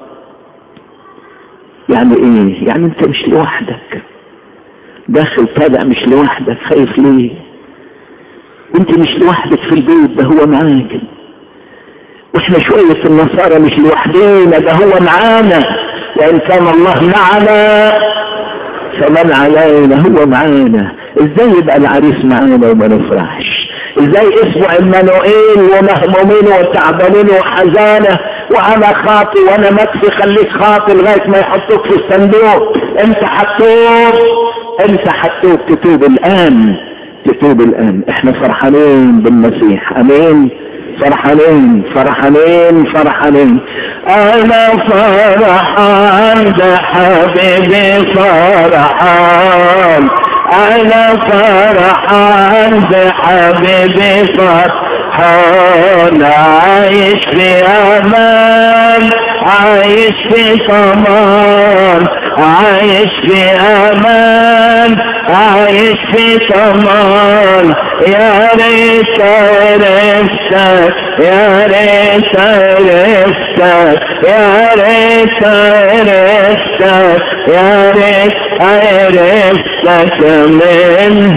يعني ايه يعني انت مش لوحدك داخل طالع مش لوحدك خايف ليه انت مش لوحدك في البيت ده هو معاك واحنا شوية النصارى مش لوحدينا ده هو معانا وان كان الله معنا فمن علينا هو معانا ازاي يبقى العريس معانا وما نفرحش ازاي اسمه عمانوئيل ومهمومين وتعبانين وحزانة وانا خاطي وانا مكفي خليك خاطي لغاية ما يحطوك في الصندوق انت حتوب انت حتوب تتوب الان تتوب الان احنا فرحانين بالمسيح امين فرحانين فرحانين فرحانين انا فرحان ده حبيبي فرحان انا فرحان بحبيبي فرحان عايش في امان عايش في طمان عايش في امان عايش في طمان يا ريت عرفتك يا ريت عرفتك يا ريت عرفتك يا ريت عرفتك من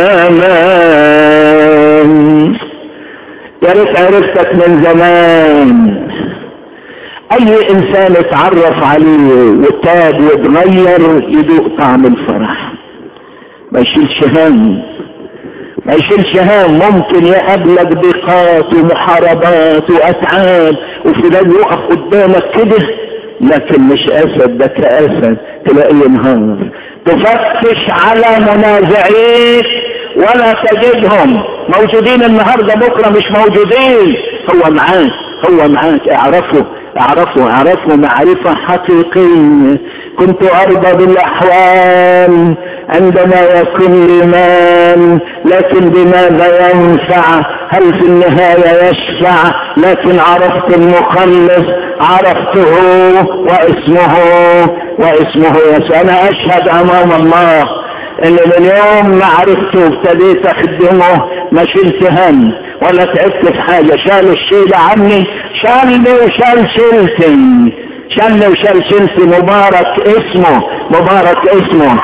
زمان يا ريت عرفتك من زمان اي انسان اتعرف عليه وتاب واتغير يدوق طعم الفرح ما يشيلش هم ما يشيلش هم ممكن يقابلك ضيقات ومحاربات واتعاب وفلان يقف قدامك كده لكن مش اسد ده كاسد تلاقيه ينهار تفتش على منازعيك ولا تجدهم موجودين النهارده بكره مش موجودين هو معاك هو معاك اعرفه اعرفه اعرفه معرفة حقيقية كنت ارضى بالاحوال عندما يكون لي مال لكن بماذا ينفع هل في النهاية يشفع لكن عرفت المخلص عرفته واسمه واسمه يسوع انا اشهد امام الله ان من يوم ما عرفته ابتديت اخدمه ما شلت هم ولا تعبت في حاجة شال الشيلة عني شالني وشال شيلتي شالني وشال شيلتي مبارك اسمه مبارك اسمه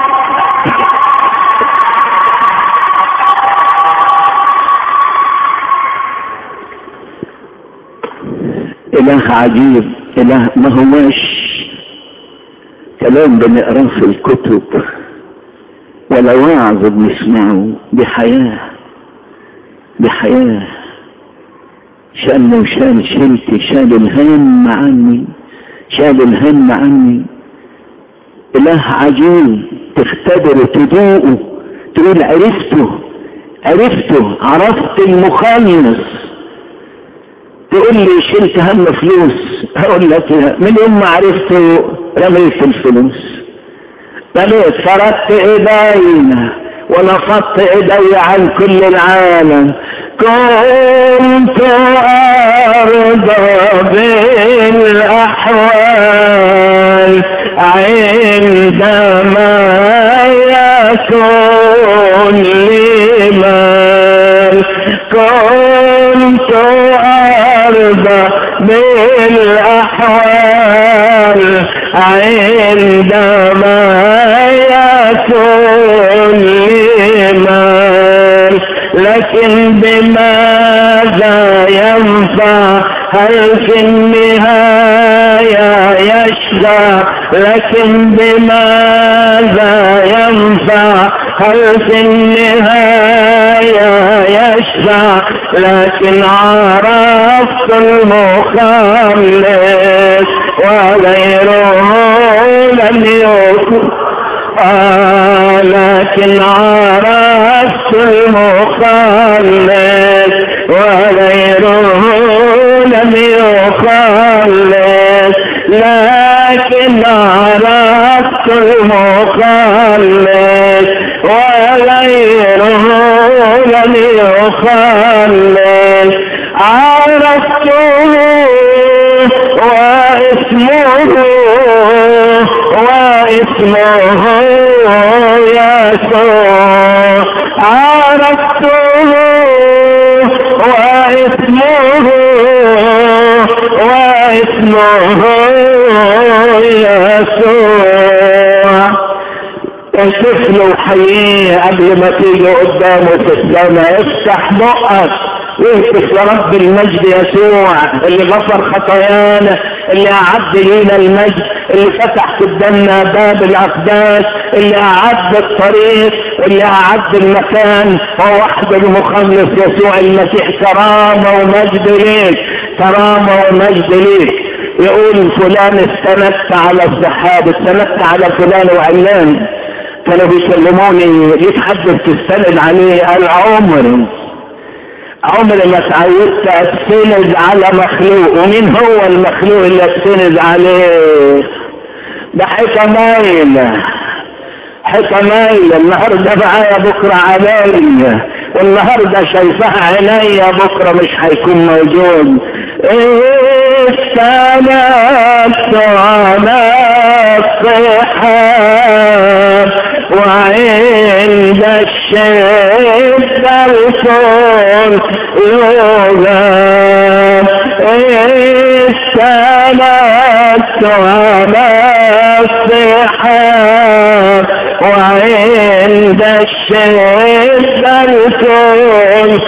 اله عجيب اله ما هوش كلام بنقراه في الكتب ولا وعظ بنسمعه بحياة بحياة شال وشال شلتي شال الهم عني شال الهم عني اله عجيب تختبره تدوقه تقول عرفته عرفته عرفت المخلص تقول لي شلت هم فلوس هقول لك من يوم ما عرفته رميت الفلوس رميت فردت ايدينا ونفضت ايدي عن كل العالم كنت ارضى بالاحوال عندما يكون لي مال كنت ارضى بالاحوال عندما يكون لي مال لكن بماذا ينفع هل في النهاية يشفى لكن بماذا ينفع هل في النهاية يشفع لكن عرفت المخلص وغيره لم يكن آه لكن عرفت المخلص وغيره لم يخلص لكن عرفت المخلص وغيره لم يخلص عرفته واسمه واسمه يسوع عرفته واسمه واسمه يسوع اشوف له حييه قبل ما تيجي قدامه في السماء افتح بقك واهتف لرب المجد يسوع اللي غفر خطايانا اللي اعد لينا المجد اللي فتح قدامنا باب الاقداس اللي اعد الطريق اللي اعد المكان هو وحده المخلص يسوع المسيح كرامه ومجد ليك كرامه ومجد ليك يقول فلان استندت على السحاب استندت على فلان وعلان كانوا بيكلموني ليك حد بتستند عليه قال عمري عمري ما اتعودت اتسند على مخلوق ومين هو المخلوق اللي اتسند عليه ده حكمايل حكمايل النهارده معايا بكره عليا والنهارده شايفاها عينيا بكره مش هيكون موجود استندت على الصحاب وعند الشدة الكون يغاب استندت على الصحاب وعند الشدة الكون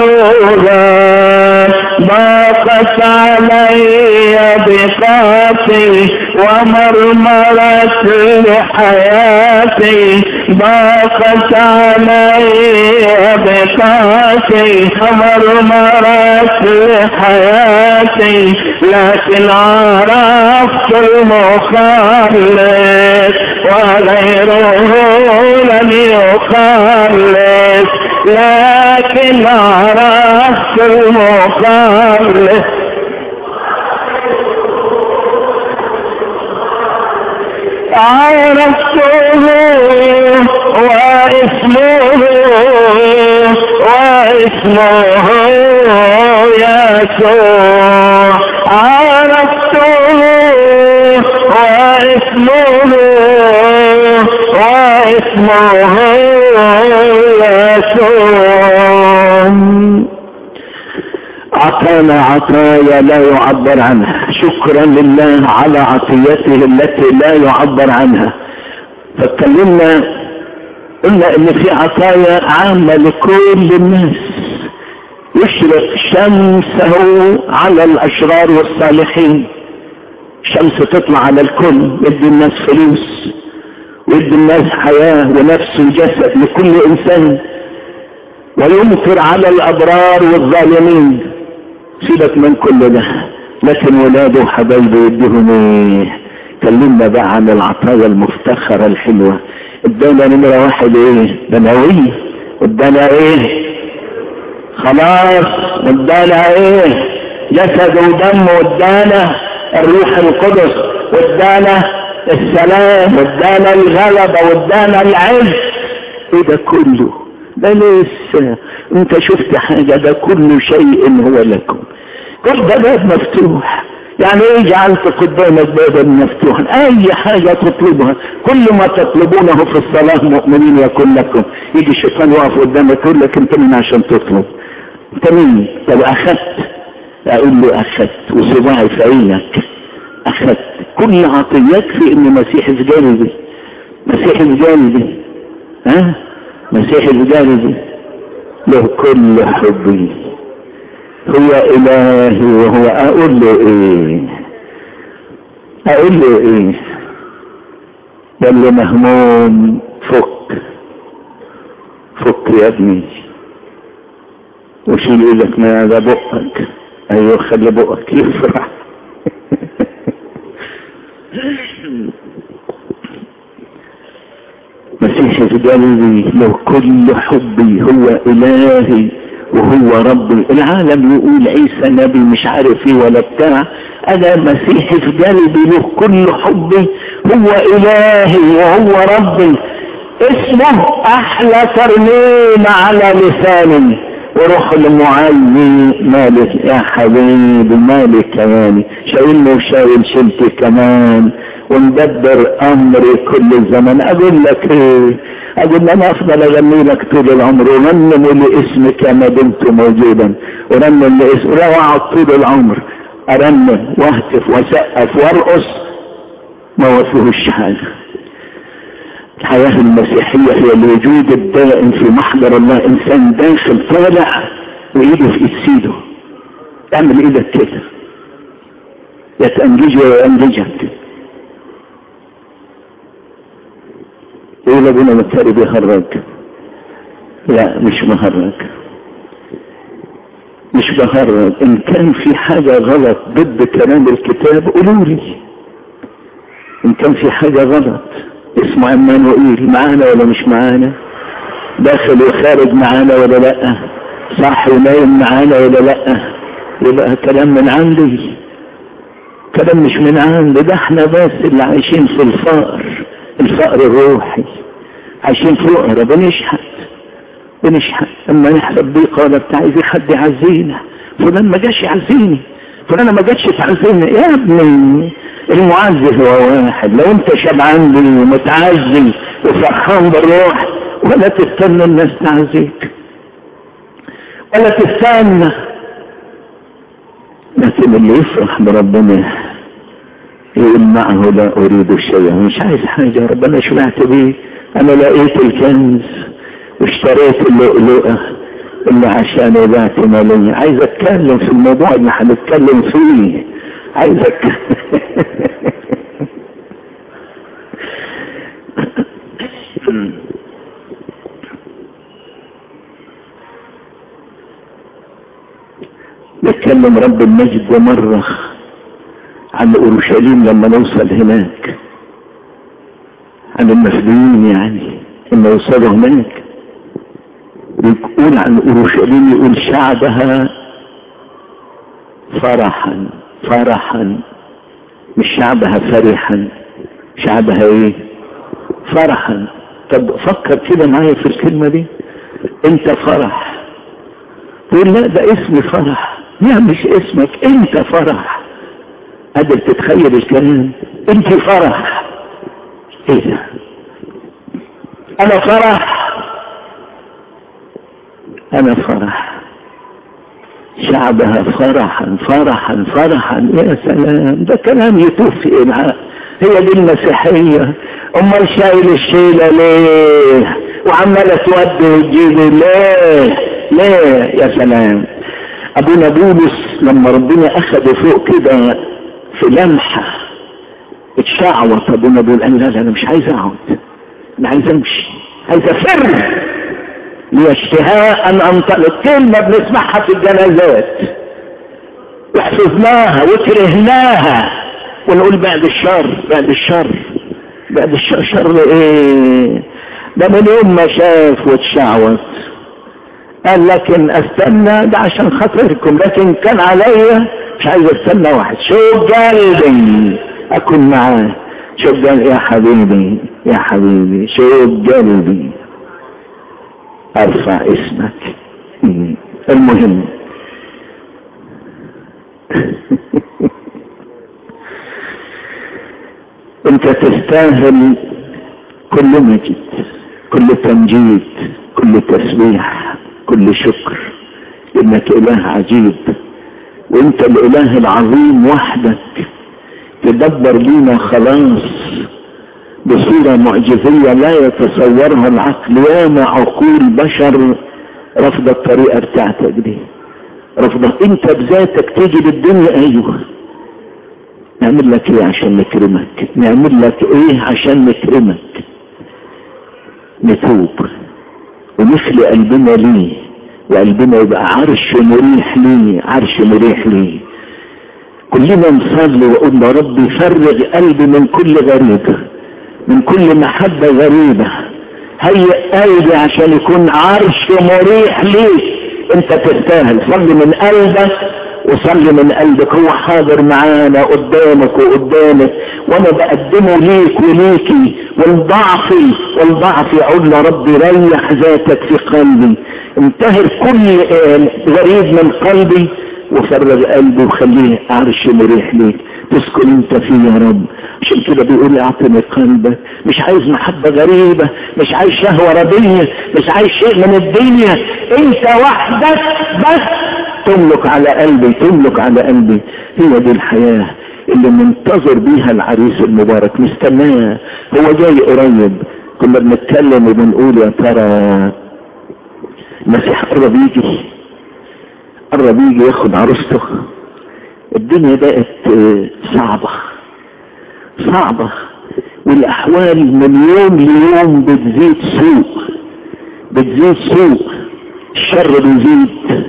يغاب ضاقت علي بقاتي ومرمرت لحياتي ضاقت علي بقاتي ومرمرت لحياتي لكن عرفت المخلص وغيره لم يخلص لكن عرفت المخلص عرفته واسمه واسمه يسوع عرفته واسمه واسمه يسوع عطانا عطايا لا يعبر عنها شكرا لله على عطيته التي لا يعبر عنها فاتكلمنا قلنا ان في عطايا عامة لكل الناس يشرق شمسه على الاشرار والصالحين الشمس تطلع على الكل يدي الناس فلوس ويدي الناس حياة ونفس وجسد لكل انسان ويمطر على الابرار والظالمين سيبك من كل ده لكن ولاده وحبايبه يديهم ايه كلمنا بقى عن العطايا المفتخرة الحلوة ادانا نمرة واحد ايه بنوية ادانا ايه خلاص ادانا ايه جسد ودم وادانا الروح القدس وادانا السلام وادانا الغلبة وادانا العز ايه ده كله ده لسه انت شفت حاجة ده كل شيء هو لكم كل ده باب مفتوح يعني ايه جعلت قدامك بابا مفتوحا اي حاجة تطلبها كل ما تطلبونه في الصلاة مؤمنين يكون لكم يجي الشيطان يقف قدامك يقول لك انت مين عشان تطلب انت مين طب اخذت اقول له اخذت وصباعي في عينك اخذت كل عطيات في ان مسيح في جانبي مسيح في جانبي ها مسيح في جانبي له كل حبي هو الهي وهو اقول له ايه اقول له ايه ده اللي مهموم فك فك يا ابني وشيل ايدك من على بقك ايوه خلي بقك يفرح مسيح في قلبي له كل حبي هو الهي وهو ربي العالم يقول عيسى نبي مش عارف ايه ولا بتاع انا مسيحي في قلبي له كل حبي هو الهي وهو ربي اسمه احلى ترنيم على لساني وروح المعلي مالك يا حبيبي مالك كمان شايلني وشايل شلتي كمان ومدبر امري كل الزمن اقول لك ايه اقول انا افضل اغني لك طول العمر ورنم لاسمك ما دمت موجودا ورنم لاسمك ولو اقعد طول العمر ارنم واهتف واسقف وارقص ما وفيهوش حاجه الحياة المسيحية هي الوجود الدائم في محضر الله انسان داخل طالع وايده في ايد سيده اعمل ايدك كده يتأنجج ويأنججك ايه لابونا متاري بيهرج لا مش مهرج مش بهرج ان كان في حاجة غلط ضد كلام الكتاب قولوا لي ان كان في حاجة غلط اسمه عمانوئيل معانا ولا مش معانا داخل وخارج معانا ولا لا صح ونايم معانا ولا لا يبقى كلام من عندي كلام مش من عندي ده احنا بس اللي عايشين في الفقر الفقر الروحي عايشين فقر بنشحت بنشحت اما نحسب ضيقة ولا بتاع عايز حد يعزينا فلان ما جاش يعزيني فلان ما جاتش تعزيني يا ابني المعزي هو واحد لو انت شبعان لي ومتعزي وفرحان بالروح ولا تستنى الناس تعزيك ولا تستنى لكن اللي يفرح بربنا يقول معه لا اريد شيئا مش عايز حاجة ربنا شبعت بيه انا لقيت الكنز واشتريت اللؤلؤة اللي عشان ذات مالية عايز اتكلم في الموضوع اللي هنتكلم فيه عايزك نتكلم رب المجد مرة عن اورشليم لما نوصل هناك عن المسلمين يعني لما يوصلوا هناك يقول عن اورشليم يقول شعبها فرحا فرحا مش شعبها فرحا شعبها ايه فرحا طب فكر كده معايا في الكلمة دي انت فرح تقول لا ده اسمي فرح لا مش اسمك انت فرح قادر تتخيل الكلام انت فرح ايه ده انا فرح انا فرح شعبها فرحا فرحا فرحا يا سلام ده كلام يطوف في إنعاء هي دي المسيحية امال شايل الشيلة ليه وعمالة تودي وتجيب ليه ليه يا سلام ابونا بولس لما ربنا اخده فوق كده في لمحة اتشعوط ابونا بولس قال لا لا انا مش عايز اقعد انا عايز امشي عايز افر لي اشتهاء ان انطلق كلمة بنسمعها في الجنازات وحفظناها وكرهناها ونقول بعد الشر بعد الشر بعد الشر شر ايه ده من يوم ما شاف واتشعوط قال لكن استنى ده عشان خاطركم لكن كان عليا مش عايز استنى واحد شوف قلبي اكون معاه شوف قلبي يا حبيبي يا حبيبي شوف قلبي ارفع اسمك المهم انت تستاهل كل مجد كل تمجيد كل تسبيح كل شكر انك اله عجيب وانت الاله العظيم وحدك تدبر لينا خلاص بصورة معجزية لا يتصورها العقل ياما عقول بشر رفض الطريقة بتاعتك دي رفض انت بذاتك تيجي للدنيا ايوه نعمل لك ايه عشان نكرمك نعمل لك ايه عشان نكرمك نتوب ونخلي قلبنا ليه وقلبنا يبقى عرش مريح ليه عرش مريح ليه كلنا نصلي وقول يا ربي فرغ قلبي من كل غريبة من كل محبة غريبة هيئ قلبي عشان يكون عرش مريح ليك انت تستاهل صلي من قلبك وصلي من قلبك هو حاضر معانا قدامك وقدامك وانا بقدمه ليك وليكي والضعفي والضعف اقول يا ربي ريح ذاتك في قلبي انتهر كل غريب من قلبي وفرغ قلبي وخليه عرش مريح ليك تسكن انت فيه يا رب عشان كده بيقول لي اعطني قلبك مش عايز محبة غريبة مش عايز شهوة ردية مش عايز شيء من الدنيا انت وحدك بس تملك على قلبي تملك على قلبي هي دي الحياة اللي منتظر بيها العريس المبارك مستناه هو جاي قريب كنا بنتكلم وبنقول يا ترى المسيح قرب يجي قرب يجي ياخد عروسته الدنيا بقت صعبة صعبة والاحوال من يوم ليوم بتزيد سوء بتزيد سوء الشر بيزيد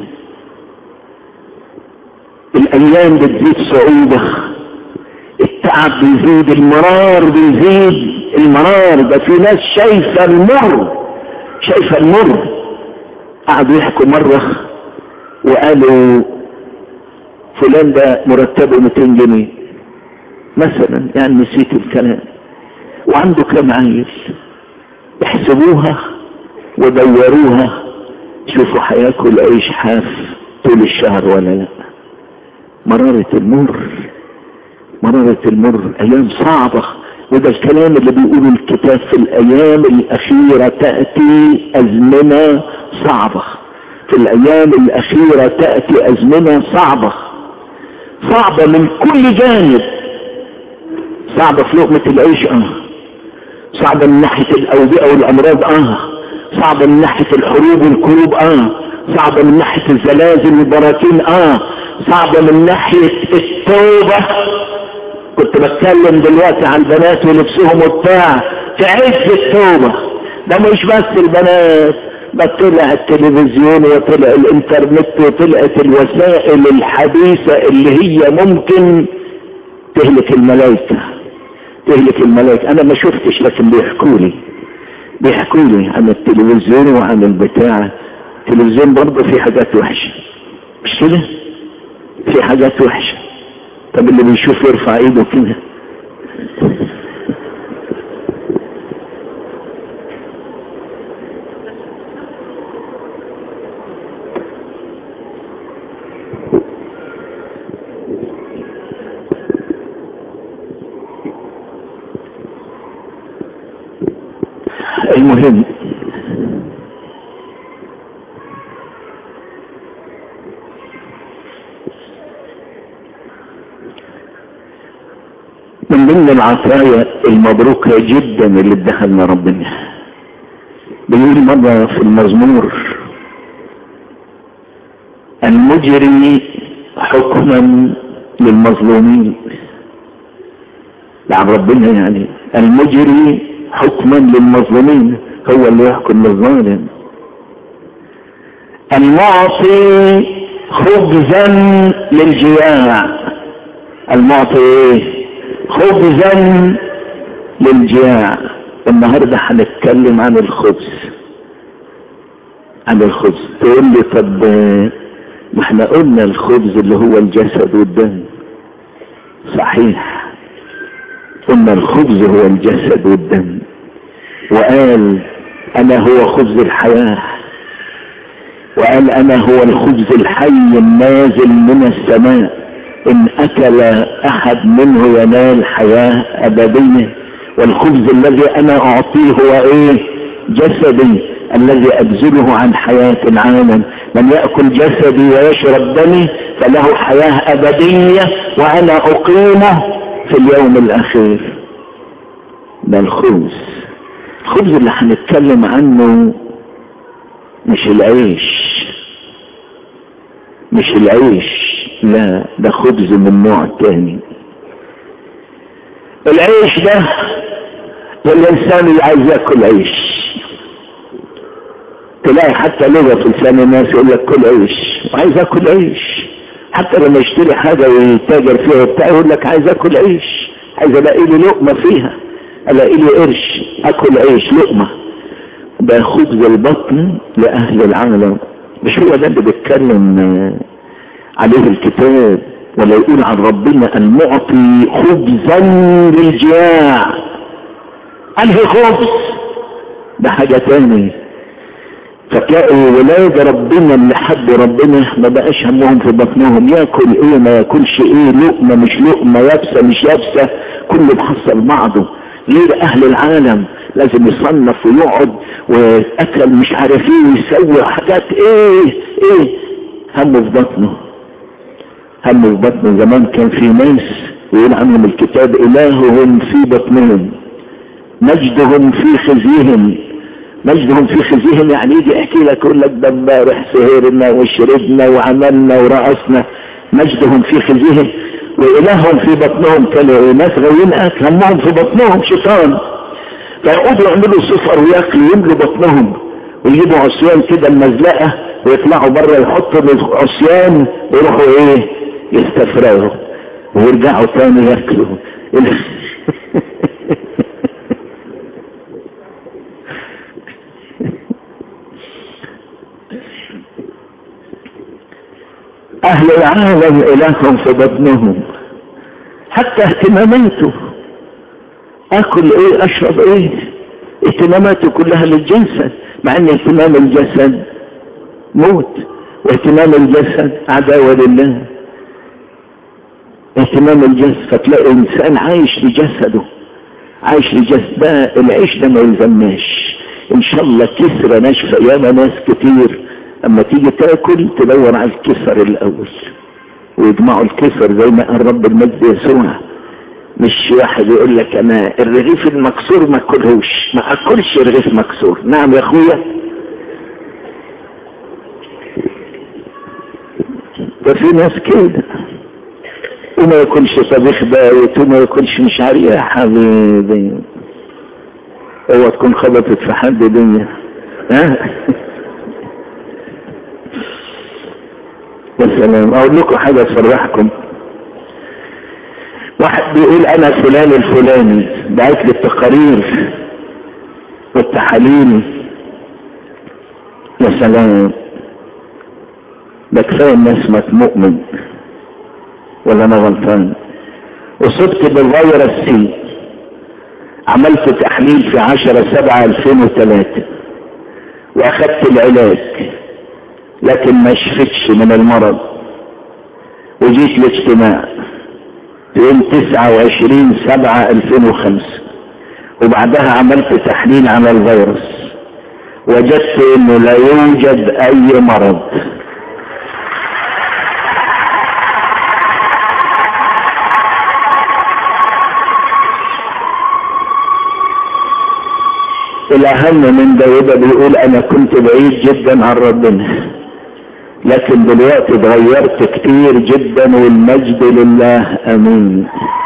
الايام بتزيد صعوبة التعب بيزيد المرار بيزيد المرار ده في ناس شايفة المر شايفة المر قعدوا يحكوا مرة وقالوا فلان ده مرتبه 200 جنيه مثلا يعني نسيت الكلام وعنده كم عيل احسبوها ودوروها شوفوا هياكل عيش حاف طول الشهر ولا لا مرارة المر مرارة المر ايام صعبة وده الكلام اللي بيقوله الكتاب في الايام الاخيرة تأتي ازمنة صعبة في الايام الاخيرة تأتي ازمنة صعبة صعبة من كل جانب صعبة في لقمة العيش اه صعبة من ناحية الاوبئة والامراض اه صعبة من ناحية الحروب والكروب اه صعبة من ناحية الزلازل والبراكين اه صعبة من ناحية التوبة كنت بتكلم دلوقتي عن البنات ولبسهم وبتاع في عز التوبة ده مش بس البنات ده طلع التلفزيون وطلع الانترنت وطلعت الوسائل الحديثة اللي هي ممكن تهلك الملائكة تهلك الملائكة انا ما شفتش لكن بيحكوا لي بيحكوا لي عن التلفزيون وعن البتاع التلفزيون برضه في حاجات وحشة مش كده في حاجات وحشة طب اللي بيشوف يرفع ايده كده المهم من ضمن العطايا المبروكة جدا اللي ادخلنا ربنا بيقول مرة في المزمور المجري حكما للمظلومين لعن ربنا يعني المجري حكما للمظلومين هو اللي يحكم للظالم المعطي خبزا للجياع المعطي ايه خبزا للجياع النهارده هنتكلم عن الخبز عن الخبز تقول لي طب ما احنا قلنا الخبز اللي هو الجسد والدم صحيح قلنا الخبز هو الجسد والدم وقال انا هو خبز الحياة وقال انا هو الخبز الحي النازل من السماء ان اكل احد منه ينال حياة ابدية والخبز الذي انا اعطيه هو ايه جسدي الذي ابذله عن حياة العالم من يأكل جسدي ويشرب دمي فله حياة ابدية وانا اقيمه في اليوم الاخير ده الخبز الخبز اللي هنتكلم عنه مش العيش مش العيش لا ده خبز من نوع تاني العيش ده الانسان اللي عايز ياكل عيش تلاقي حتى لغة في لسان الناس يقول لك كل عيش وعايز اكل عيش حتى لما يشتري حاجة ويتاجر فيها وبتاع يقول لك عايز اكل عيش عايز الاقي لي لقمة فيها الاقي لي قرش اكل عيش لقمة ده خبز البطن لاهل العالم مش هو ده اللي بيتكلم عليه الكتاب ولا يقول عن ربنا المعطي خبزا للجياع انهي خبز ده حاجة تاني فتلاقوا ولاد ربنا اللي حب ربنا ما بقاش همهم في بطنهم ياكل ايه ما ياكلش ايه لقمة مش لقمة يابسة مش يابسة كله محصل بعضه غير اهل العالم لازم يصنف ويقعد واكل مش عارف ايه ويسوي حاجات ايه ايه همه في بطنه همه في بطنه زمان كان في ناس يقول عنهم الكتاب الههم في بطنهم مجدهم في خزيهم مجدهم في خزيهم يعني يجي يحكي لك يقول لك ده امبارح سهرنا وشربنا وعملنا ورقصنا مجدهم في خزيهم وإلههم في بطنهم كانوا ناس غاويين أكل همهم في بطنهم شيطان فيقعدوا يعملوا سفر وياكلوا يملوا بطنهم ويجيبوا عصيان كده المزلقة ويطلعوا بره يحطوا العصيان ويروحوا ايه يستفرغوا ويرجعوا تاني ياكلوا اهل العالم الههم في بطنهم حتى اهتماماته اكل ايه اشرب ايه اهتماماته كلها للجسد مع ان اهتمام الجسد موت واهتمام الجسد عداوة لله اهتمام الجسد فتلاقي انسان عايش لجسده عايش لجسد ده العيش ده ما يلزمناش ان شاء الله كسرة ناشفة ياما ناس كتير اما تيجي تاكل تدور على الكسر الاول ويجمعوا الكسر زي ما قال رب المجد يسوع مش واحد يقول لك انا الرغيف المكسور ما اكلهوش ما اكلش رغيف مكسور نعم يا اخويا ده في ناس كده وما يكونش طبيخ بايت وما يكونش مش عارف يا حبيبي اوعى تكون خبطت في حد دنيا ها يا سلام اقول لكم حاجة تفرحكم واحد بيقول انا فلان الفلاني بعت لي التقارير والتحاليل يا سلام ده كفايه الناس ما مؤمن ولا انا غلطان اصبت بالفيروس سي عملت تحليل في عشرة سبعة الفين وثلاثة واخدت العلاج لكن ما شفتش من المرض وجيت الاجتماع يوم تسعة وعشرين سبعة الفين وخمسة وبعدها عملت تحليل على الفيروس وجدت انه لا يوجد اي مرض الاهم من ده وده بيقول انا كنت بعيد جدا عن ربنا لكن دلوقتي اتغيرت كتير جدا والمجد لله امين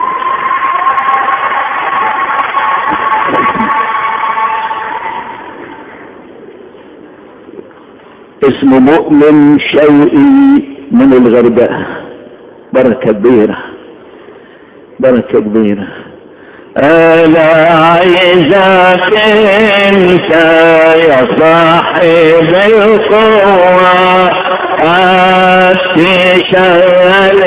اسمه مؤمن شوقي من الغردقة بركة كبيرة بركة كبيرة أنا عايزك انت يا صاحب القوة تشغل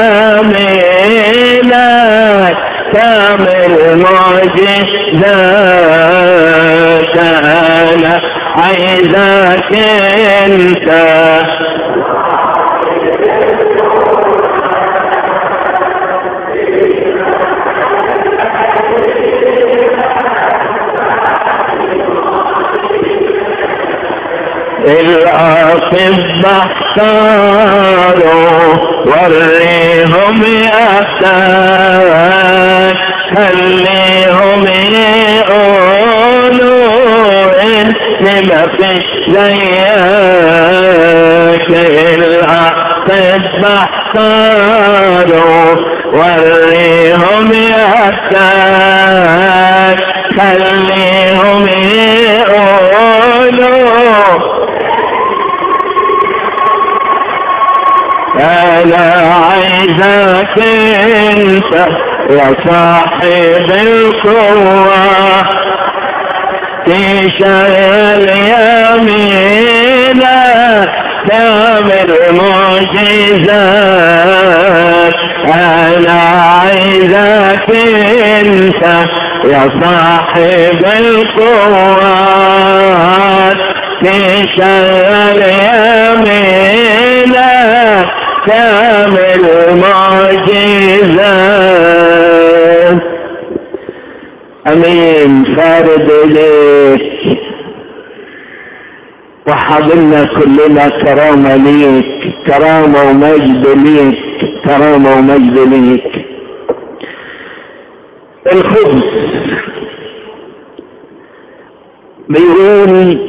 يمينك تعمل معجزات أنا عايزك انت الأطباء اختاروا وريهم يأتاك خليهم يقولوا إن ما فيش زيك الأطباء اختاروا وريهم يأتاك خليهم يقولوا انا عايزك انت يا صاحب القوة تشغل يمينك تعمل معجزات انا عايزك انت يا صاحب القوة تشغل يمينك تعمل معجزات امين فارد اليك وحضرنا كلنا كرامة ليك كرامة ومجد ليك كرامة ومجد ليك الخبز بيقول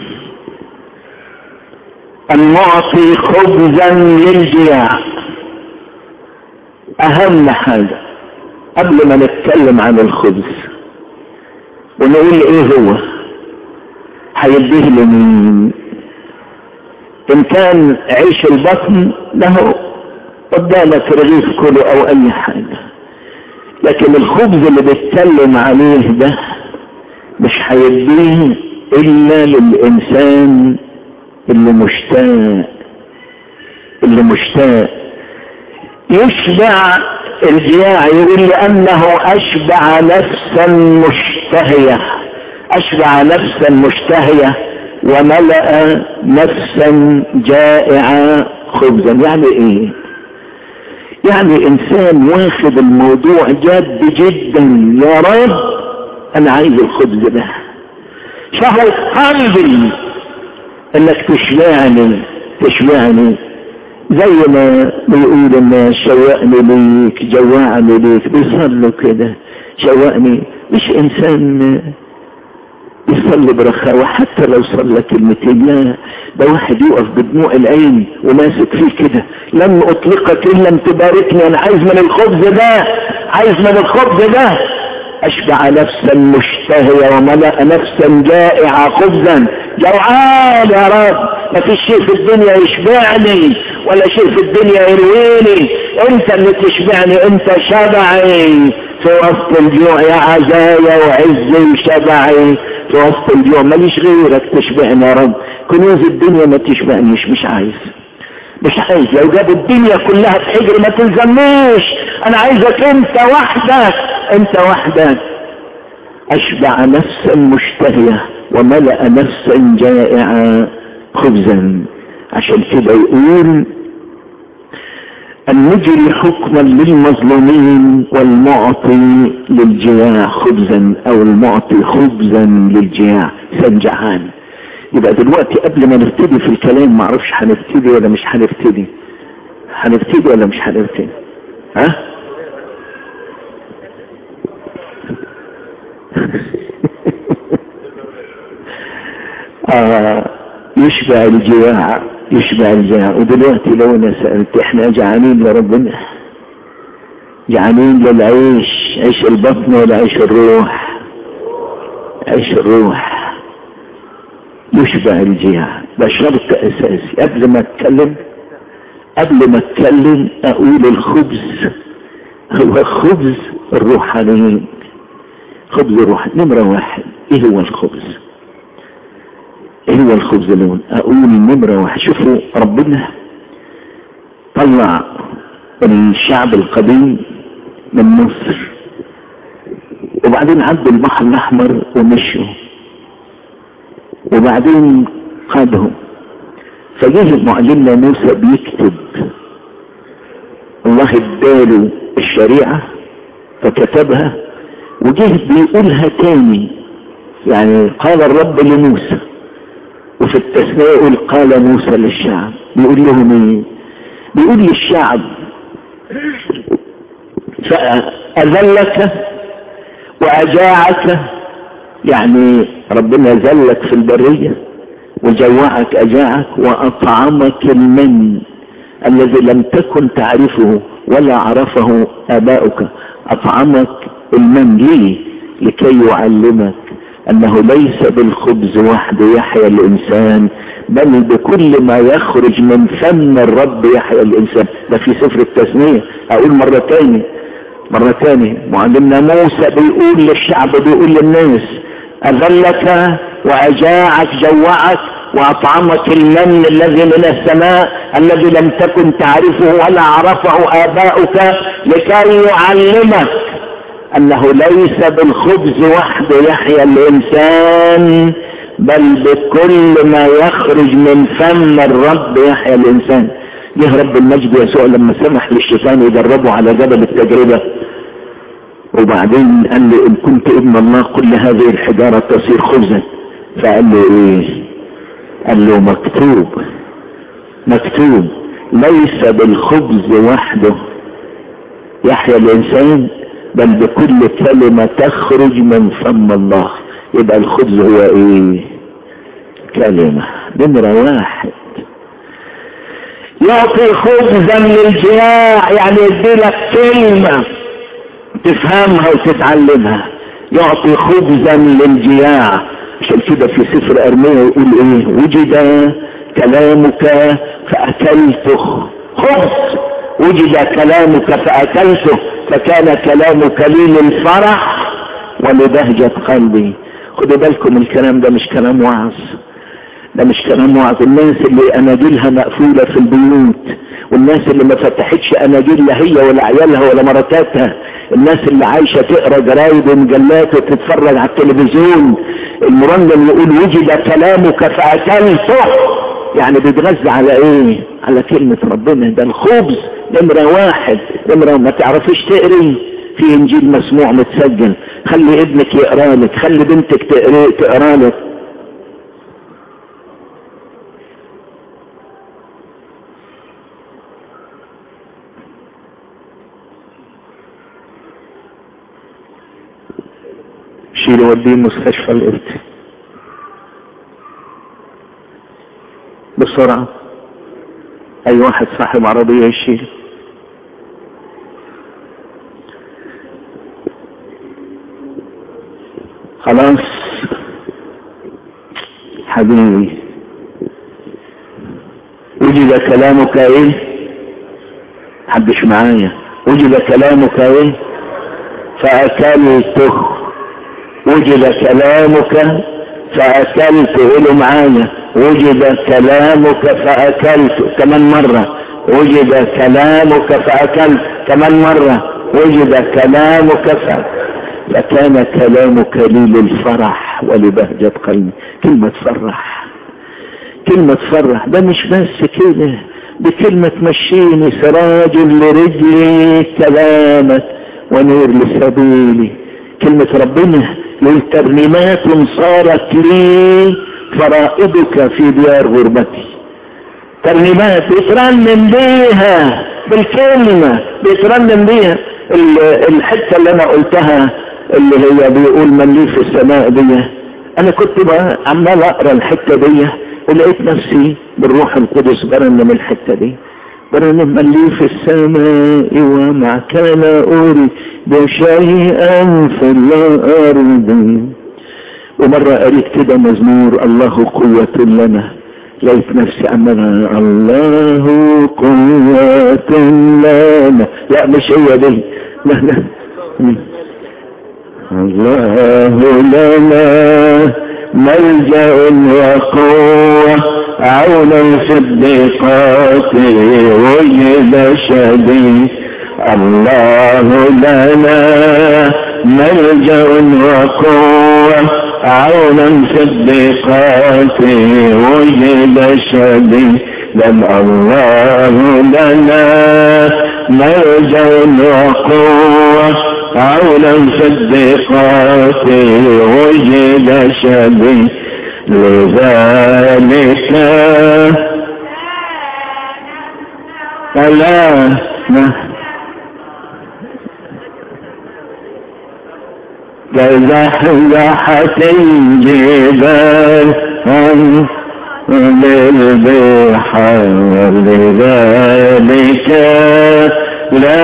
أن نعطي خبزا للجياع أهم حاجة قبل ما نتكلم عن الخبز ونقول إيه هو هيديه لمين إن كان عيش البطن له قدامك رغيف كله أو أي حاجة لكن الخبز اللي بيتكلم عليه ده مش هيديه إلا للإنسان اللي مشتاق اللي مشتاق يشبع الجياع يقول لأنه أشبع نفسا مشتهية أشبع نفسا مشتهية وملأ نفسا جائعة خبزا يعني ايه يعني انسان واخد الموضوع جد جدا يا رب انا عايز الخبز ده شهوة قلبي انك تشبعني تشبعني زي ما بيقول الناس شوقني ليك جوعني ليك بيصلوا كده شوقني مش انسان يصلي برخاوة حتى لو صلى كلمتين لا ده واحد يقف بدموع العين وماسك فيه كده لم اطلقك ان لم تباركني انا عايز من الخبز ده عايز من الخبز ده اشبع نفسا مشتهية وملأ نفسا جائعة خبزا جوعان يا رب ما فيش شيء في الدنيا يشبعني ولا شيء في الدنيا يرويني انت اللي تشبعني انت شبعي في وسط الجوع يا عزايا وعزي وشبعي في وسط الجوع ماليش غيرك تشبعني يا رب كنوز الدنيا ما تشبعنيش مش عايز مش عايز لو جاب الدنيا كلها في حجري ما تلزمنيش انا عايزك انت وحدك انت وحدك اشبع نفسا مشتهية وملأ نفسا جائعة خبزا عشان كده يقول أن نجري حكما للمظلومين والمعطي للجياع خبزا أو المعطي خبزا للجياع سنجعان يبقى دلوقتي قبل ما نبتدي في الكلام ما اعرفش هنبتدي ولا مش هنبتدي هنبتدي ولا مش هنبتدي ها آه يشبع الجياع يشبع الجاع ودلوقتي لو انا سألت احنا جعانين لربنا جعانين للعيش عيش البطن ولا عيش الروح عيش الروح يشبع الجياع ده شرط اساسي قبل ما اتكلم قبل ما اتكلم اقول الخبز هو خبز الروحانيين خبز الروح نمرة واحد ايه هو الخبز ايه هو الخبز اللي اقول نمرة واحد شوفوا ربنا طلع الشعب القديم من مصر وبعدين عدوا البحر الاحمر ومشوا وبعدين قادهم فجه معلمنا موسى بيكتب الله اداله الشريعة فكتبها وجه بيقولها تاني يعني قال الرب لموسى وفي التثنية يقول قال موسى للشعب بيقول لهم ايه بيقول للشعب فأذلك وأجاعك يعني ربنا ذلك في البرية وجوعك أجاعك وأطعمك المن الذي لم تكن تعرفه ولا عرفه آباؤك أطعمك المن ليه لكي يعلمك أنه ليس بالخبز وحده يحيا الإنسان بل بكل ما يخرج من فم الرب يحيا الإنسان ده في سفر التثنية أقول مرة تاني مرة تاني معلمنا موسى بيقول للشعب بيقول للناس أذلك وأجاعك جوعك وأطعمك المن الذي من السماء الذي لم تكن تعرفه ولا عرفه آباؤك لكي يعلمك أنه ليس بالخبز وحده يحيا الإنسان بل بكل ما يخرج من فم الرب يحيا الإنسان جه رب المجد يسوع لما سمح للشيطان يجربه على جبل التجربة وبعدين قال له إن كنت ابن الله قل هذه الحجارة تصير خبزا فقال له إيه قال له مكتوب مكتوب ليس بالخبز وحده يحيا الإنسان بل بكل كلمة تخرج من فم الله يبقى الخبز هو ايه كلمة نمرة واحد يعطي خبزا للجياع يعني يديلك كلمة تفهمها وتتعلمها يعطي خبزا للجياع عشان كده في سفر ارميا يقول ايه وجد كلامك فاكلته خبز وجد كلامك فاكلته فكان كلامك لي للفرح ولبهجة قلبي خدوا بالكم الكلام ده مش كلام وعظ ده مش كلام وعظ الناس اللي اناجيلها مقفولة في البيوت والناس اللي ما فتحتش اناجيل لا هي ولا عيالها ولا مراتاتها الناس اللي عايشة تقرا جرايد ومجلات وتتفرج على التلفزيون المرنم يقول وجد كلامك فاكلته يعني بيتغذى على ايه على كلمة ربنا ده الخبز نمرة واحد نمرة ما تعرفيش تقري في انجيل مسموع متسجل خلي ابنك يقرا لك خلي بنتك تقرا تقرا لك شيل وديه مستشفى القرد بسرعة اي واحد صاحب عربية يشيل خلاص حبيبي وجد كلامك ايه حدش معايا وجد كلامك ايه فاكلته وجد كلامك فاكلت قولوا معايا وجد كلامك فاكلت كمان مرة وجد كلامك فاكلت كمان مرة وجد كلامك فاكلت فكان كلامك لي للفرح ولبهجة قلبي كلمة فرح كلمة فرح ده مش بس كده بكلمة مشيني سراج لرجلي كلامك ونور لسبيلي كلمة ربنا للترنيمات صارت لي فرائدك في ديار غربتي ترنيمات بيترنم بيها بالكلمة بيترنم بيها الحتة اللي انا قلتها اللي هي بيقول من لي في السماء دي انا كنت بقى عمال اقرا الحتة دي ولقيت نفسي بالروح القدس برنم الحتة دي برنم لي في السماء ومع كان أوري بشيئا في الأرض ومرة قريت كده مزمور الله قوة لنا لقيت نفسي أمنا الله قوة لنا لا مش هي دي لا لا الله لنا ملجأ وقوة عونا في الضيقات وجد شديد الله لنا ملجأ وقوة عونا في الضيقات وجد شديد لم الله لنا ملجأ وقوة عونا في الضيقات وجد شديد لذلك فلا كزحزحة الجبال بالبحر لذلك لا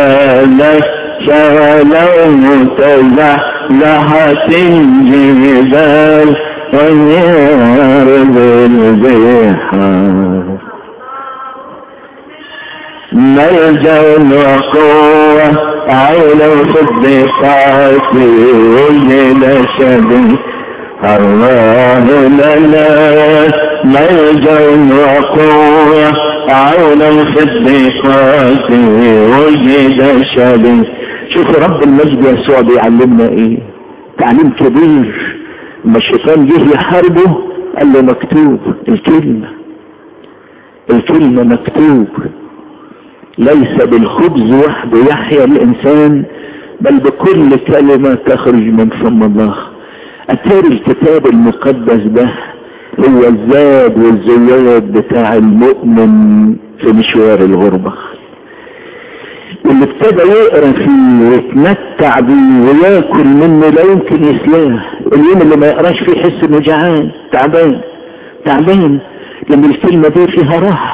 نشغل متزحزحة الجبال والنار بالبحر ملجأ وقوة عونا في الضيقات وجد شبيه الله لنا ملجأ وقوة عونا في الضيقات وجد شبيه شوفوا رب المجد يسوع بيعلمنا ايه تعليم كبير لما الشيطان جه يحاربه قال له مكتوب الكلمة الكلمة مكتوب ليس بالخبز وحده يحيا الانسان بل بكل كلمة تخرج من فم الله اتاري الكتاب المقدس ده هو الزاد والزياد بتاع المؤمن في مشوار الغربة واللي ابتدى يقرا فيه ويتمتع بيه وياكل منه لا يمكن يسلاه اليوم اللي ما يقراش فيه يحس انه جعان تعبان تعبان لما الكلمه دي فيها راحه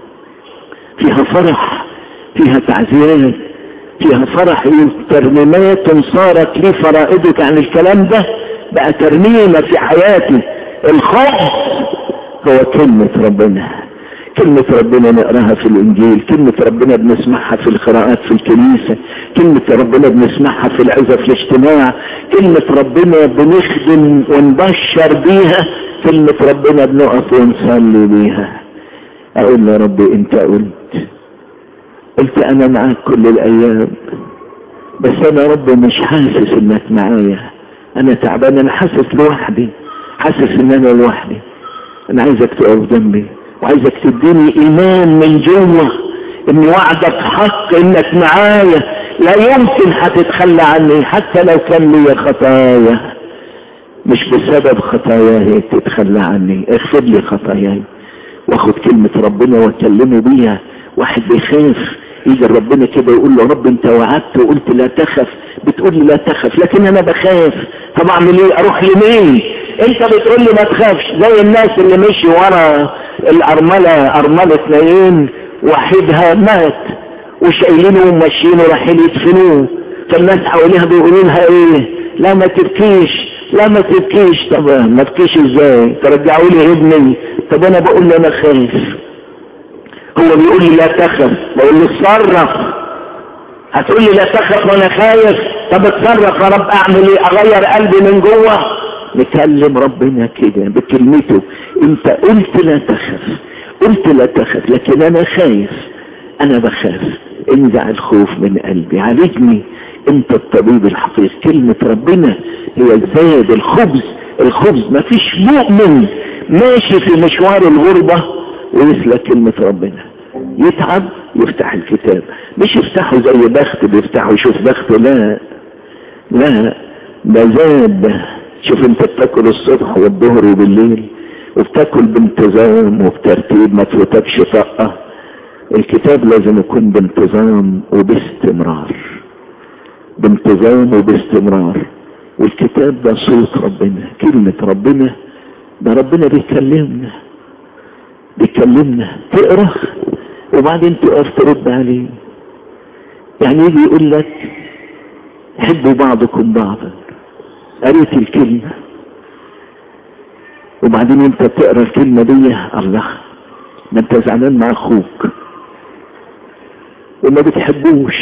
فيها فرح فيها تعزيات فيها فرح ترنيمات صارت لي فرائدك عن الكلام ده بقى ترنيمه في حياتي الخبز هو كلمه ربنا كلمة ربنا نقراها في الانجيل كلمة ربنا بنسمعها في القراءات في الكنيسة كلمة ربنا بنسمعها في العزة في الاجتماع كلمة ربنا بنخدم ونبشر بيها كلمة ربنا بنقف ونصلي بيها اقول يا ربي انت قلت قلت انا معاك كل الايام بس انا ربي مش حاسس انك معايا انا تعبان انا حاسس لوحدي حاسس ان انا لوحدي انا عايزك تقف جنبي وعايزك تديني ايمان من جوه ان وعدك حق انك معايا لا يمكن هتتخلى عني حتى لو كان لي خطايا مش بسبب خطاياي تتخلى عني اغفر لي خطاياي واخد كلمة ربنا واكلمه بيها واحد بيخاف يجي ربنا كده يقول له رب انت وعدت وقلت لا تخف بتقول لي لا تخف لكن انا بخاف طب اعمل ايه اروح لمين انت بتقول لي ما تخافش زي الناس اللي مشي ورا الارملة ارملة نايين وحيدها مات وشايلينه وماشيينه رايحين يدفنوه فالناس حواليها بيقولوا لها ايه لا ما تبكيش لا ما تبكيش طب ما تبكيش ازاي ترجعوا لي ابني طب انا بقول له انا خايف هو بيقول لي لا تخف بقول له اتصرف هتقول لي لا تخف وانا خايف طب اتصرف يا رب اعمل ايه اغير قلبي من جوه نكلم ربنا كده بكلمته انت قلت لا تخف قلت لا تخف لكن انا خايف انا بخاف انزع الخوف من قلبي عالجني انت الطبيب الحقيقي كلمة ربنا هي الزاد الخبز الخبز ما فيش مؤمن ماشي في مشوار الغربة ويسلك كلمة ربنا يتعب يفتح الكتاب مش يفتحه زي بخت بيفتحه يشوف بخت لا لا ده زاد شوف انت بتاكل الصبح والظهر وبالليل وبتاكل بانتظام وبترتيب ما تفوتكش طاقة الكتاب لازم يكون بانتظام وباستمرار بانتظام وباستمرار والكتاب ده صوت ربنا كلمة ربنا ده ربنا بيكلمنا بيكلمنا تقرا وبعدين تقف ترد عليه يعني يجي يقول لك حبوا بعضكم بعضا قريت الكلمة وبعدين انت تقرا الكلمة دي الله ما انت زعلان مع اخوك وما بتحبوش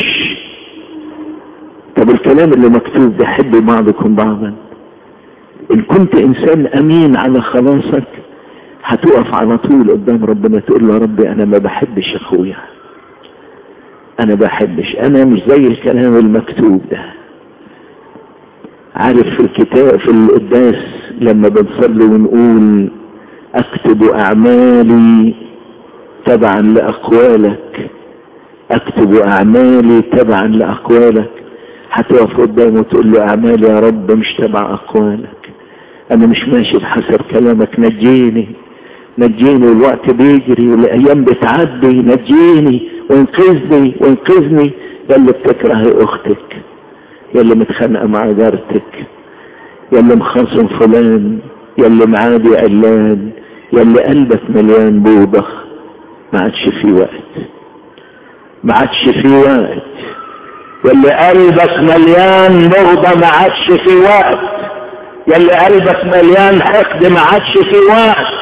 طب الكلام اللي مكتوب ده حبوا بعضكم بعضا ان كنت انسان امين على خلاصك هتقف على طول قدام ربنا تقول له يا ربي انا ما بحبش اخويا انا بحبش انا مش زي الكلام المكتوب ده عارف في الكتاب في القداس لما بنصلي ونقول اكتب اعمالي تبعا لاقوالك اكتب اعمالي تبعا لاقوالك هتقف قدامه وتقول له اعمالي يا رب مش تبع اقوالك انا مش ماشي بحسب كلامك نجيني نجيني والوقت بيجري والايام بتعدي نجيني وانقذني وانقذني يا اللي بتكره اختك يا اللي متخانقه مع جارتك يا اللي مخاصم فلان يا اللي معادي علان يا اللي قلبك مليان بوضة ما عادش في وقت ما عادش في وقت يا اللي قلبك مليان بوضة ما عادش في وقت يا اللي قلبك مليان حقد ما عادش في وقت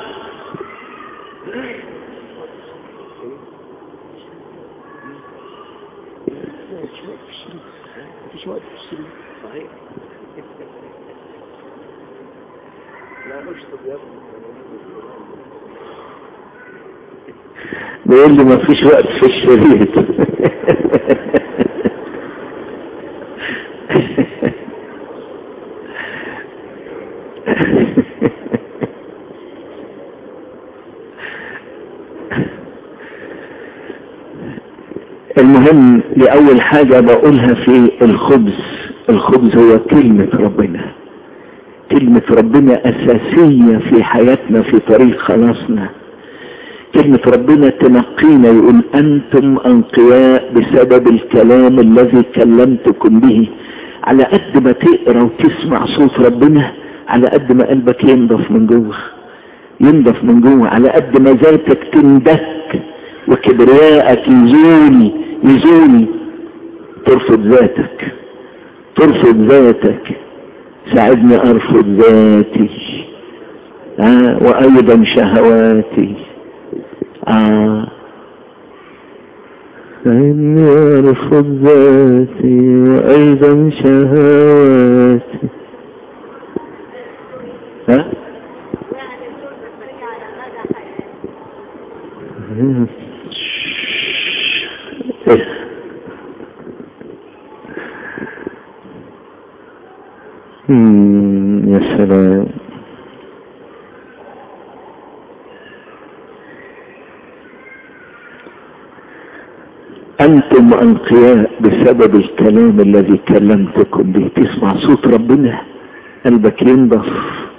بيقول لي ما فيش وقت في الشريط المهم لأول حاجة بقولها في الخبز الخبز هو كلمة ربنا كلمة ربنا أساسية في حياتنا في طريق خلاصنا كلمة ربنا تنقينا يقول أنتم أنقياء بسبب الكلام الذي كلمتكم به على قد ما تقرأ وتسمع صوت ربنا على قد ما قلبك ينضف من جوه ينضف من جوه على قد ما ذاتك تندك وكبريائك يزول يزول ترفض ذاتك ترفض ذاتك ساعدني ارفض ذاتي آه وايضا شهواتي آه ساعدني ارفض ذاتي وايضا شهواتي ها يا سلام أنتم أنقياء بسبب الكلام الذي كلمتكم به تسمع صوت ربنا قلبك ينضف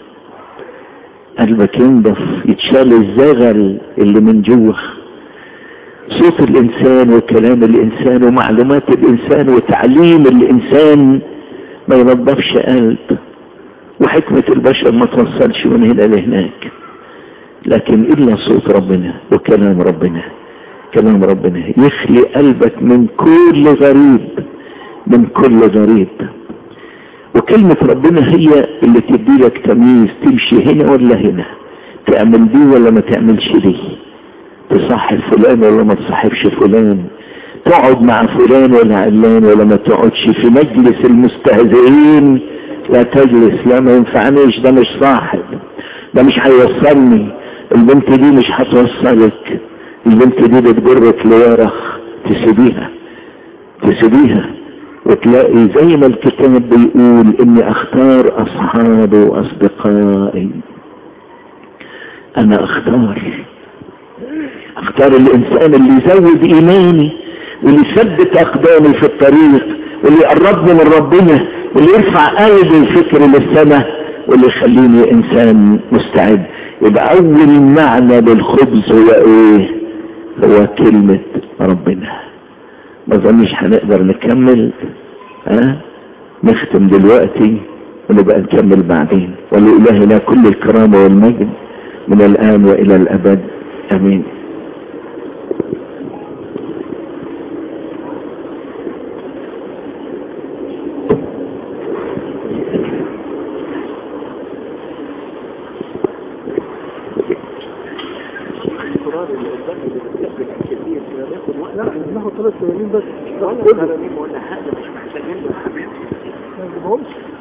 قلبك ينضف يتشال الزغل اللي من جوه صوت الإنسان وكلام الإنسان ومعلومات الإنسان وتعليم الإنسان ما ينظفش قلب وحكمة البشر ما توصلش من هنا لهناك لكن إلا صوت ربنا وكلام ربنا كلام ربنا يخلي قلبك من كل غريب من كل غريب وكلمة ربنا هي اللي تدي لك تمييز تمشي هنا ولا هنا تعمل دي ولا ما تعملش دي تصاحب فلان ولا ما تصاحبش فلان تقعد مع فلان ولا علان ولا ما تقعدش في مجلس المستهزئين لا تجلس لا ما ينفعنيش ده مش صاحب ده مش هيوصلني البنت دي مش هتوصلك البنت دي بتجرك لورا تسيبيها تسيبيها وتلاقي زي ما الكتاب بيقول اني اختار اصحابي واصدقائي انا اختار اختار الانسان اللي يزود ايماني واللي يثبت اقدامي في الطريق واللي يقربني من ربنا واللي يرفع قلبي وفكري للسماء واللي يخليني انسان مستعد يبقى اول معنى للخبز هو ايه هو كلمة ربنا ما ظنيش هنقدر نكمل ها نختم دلوقتي ونبقى نكمل بعدين ولإلهنا كل الكرامة والمجد من الآن وإلى الأبد امين لا ناخد ثلاث سنين بس ولا حاجة مش محتاجين له حبيبي ما نجيبهمش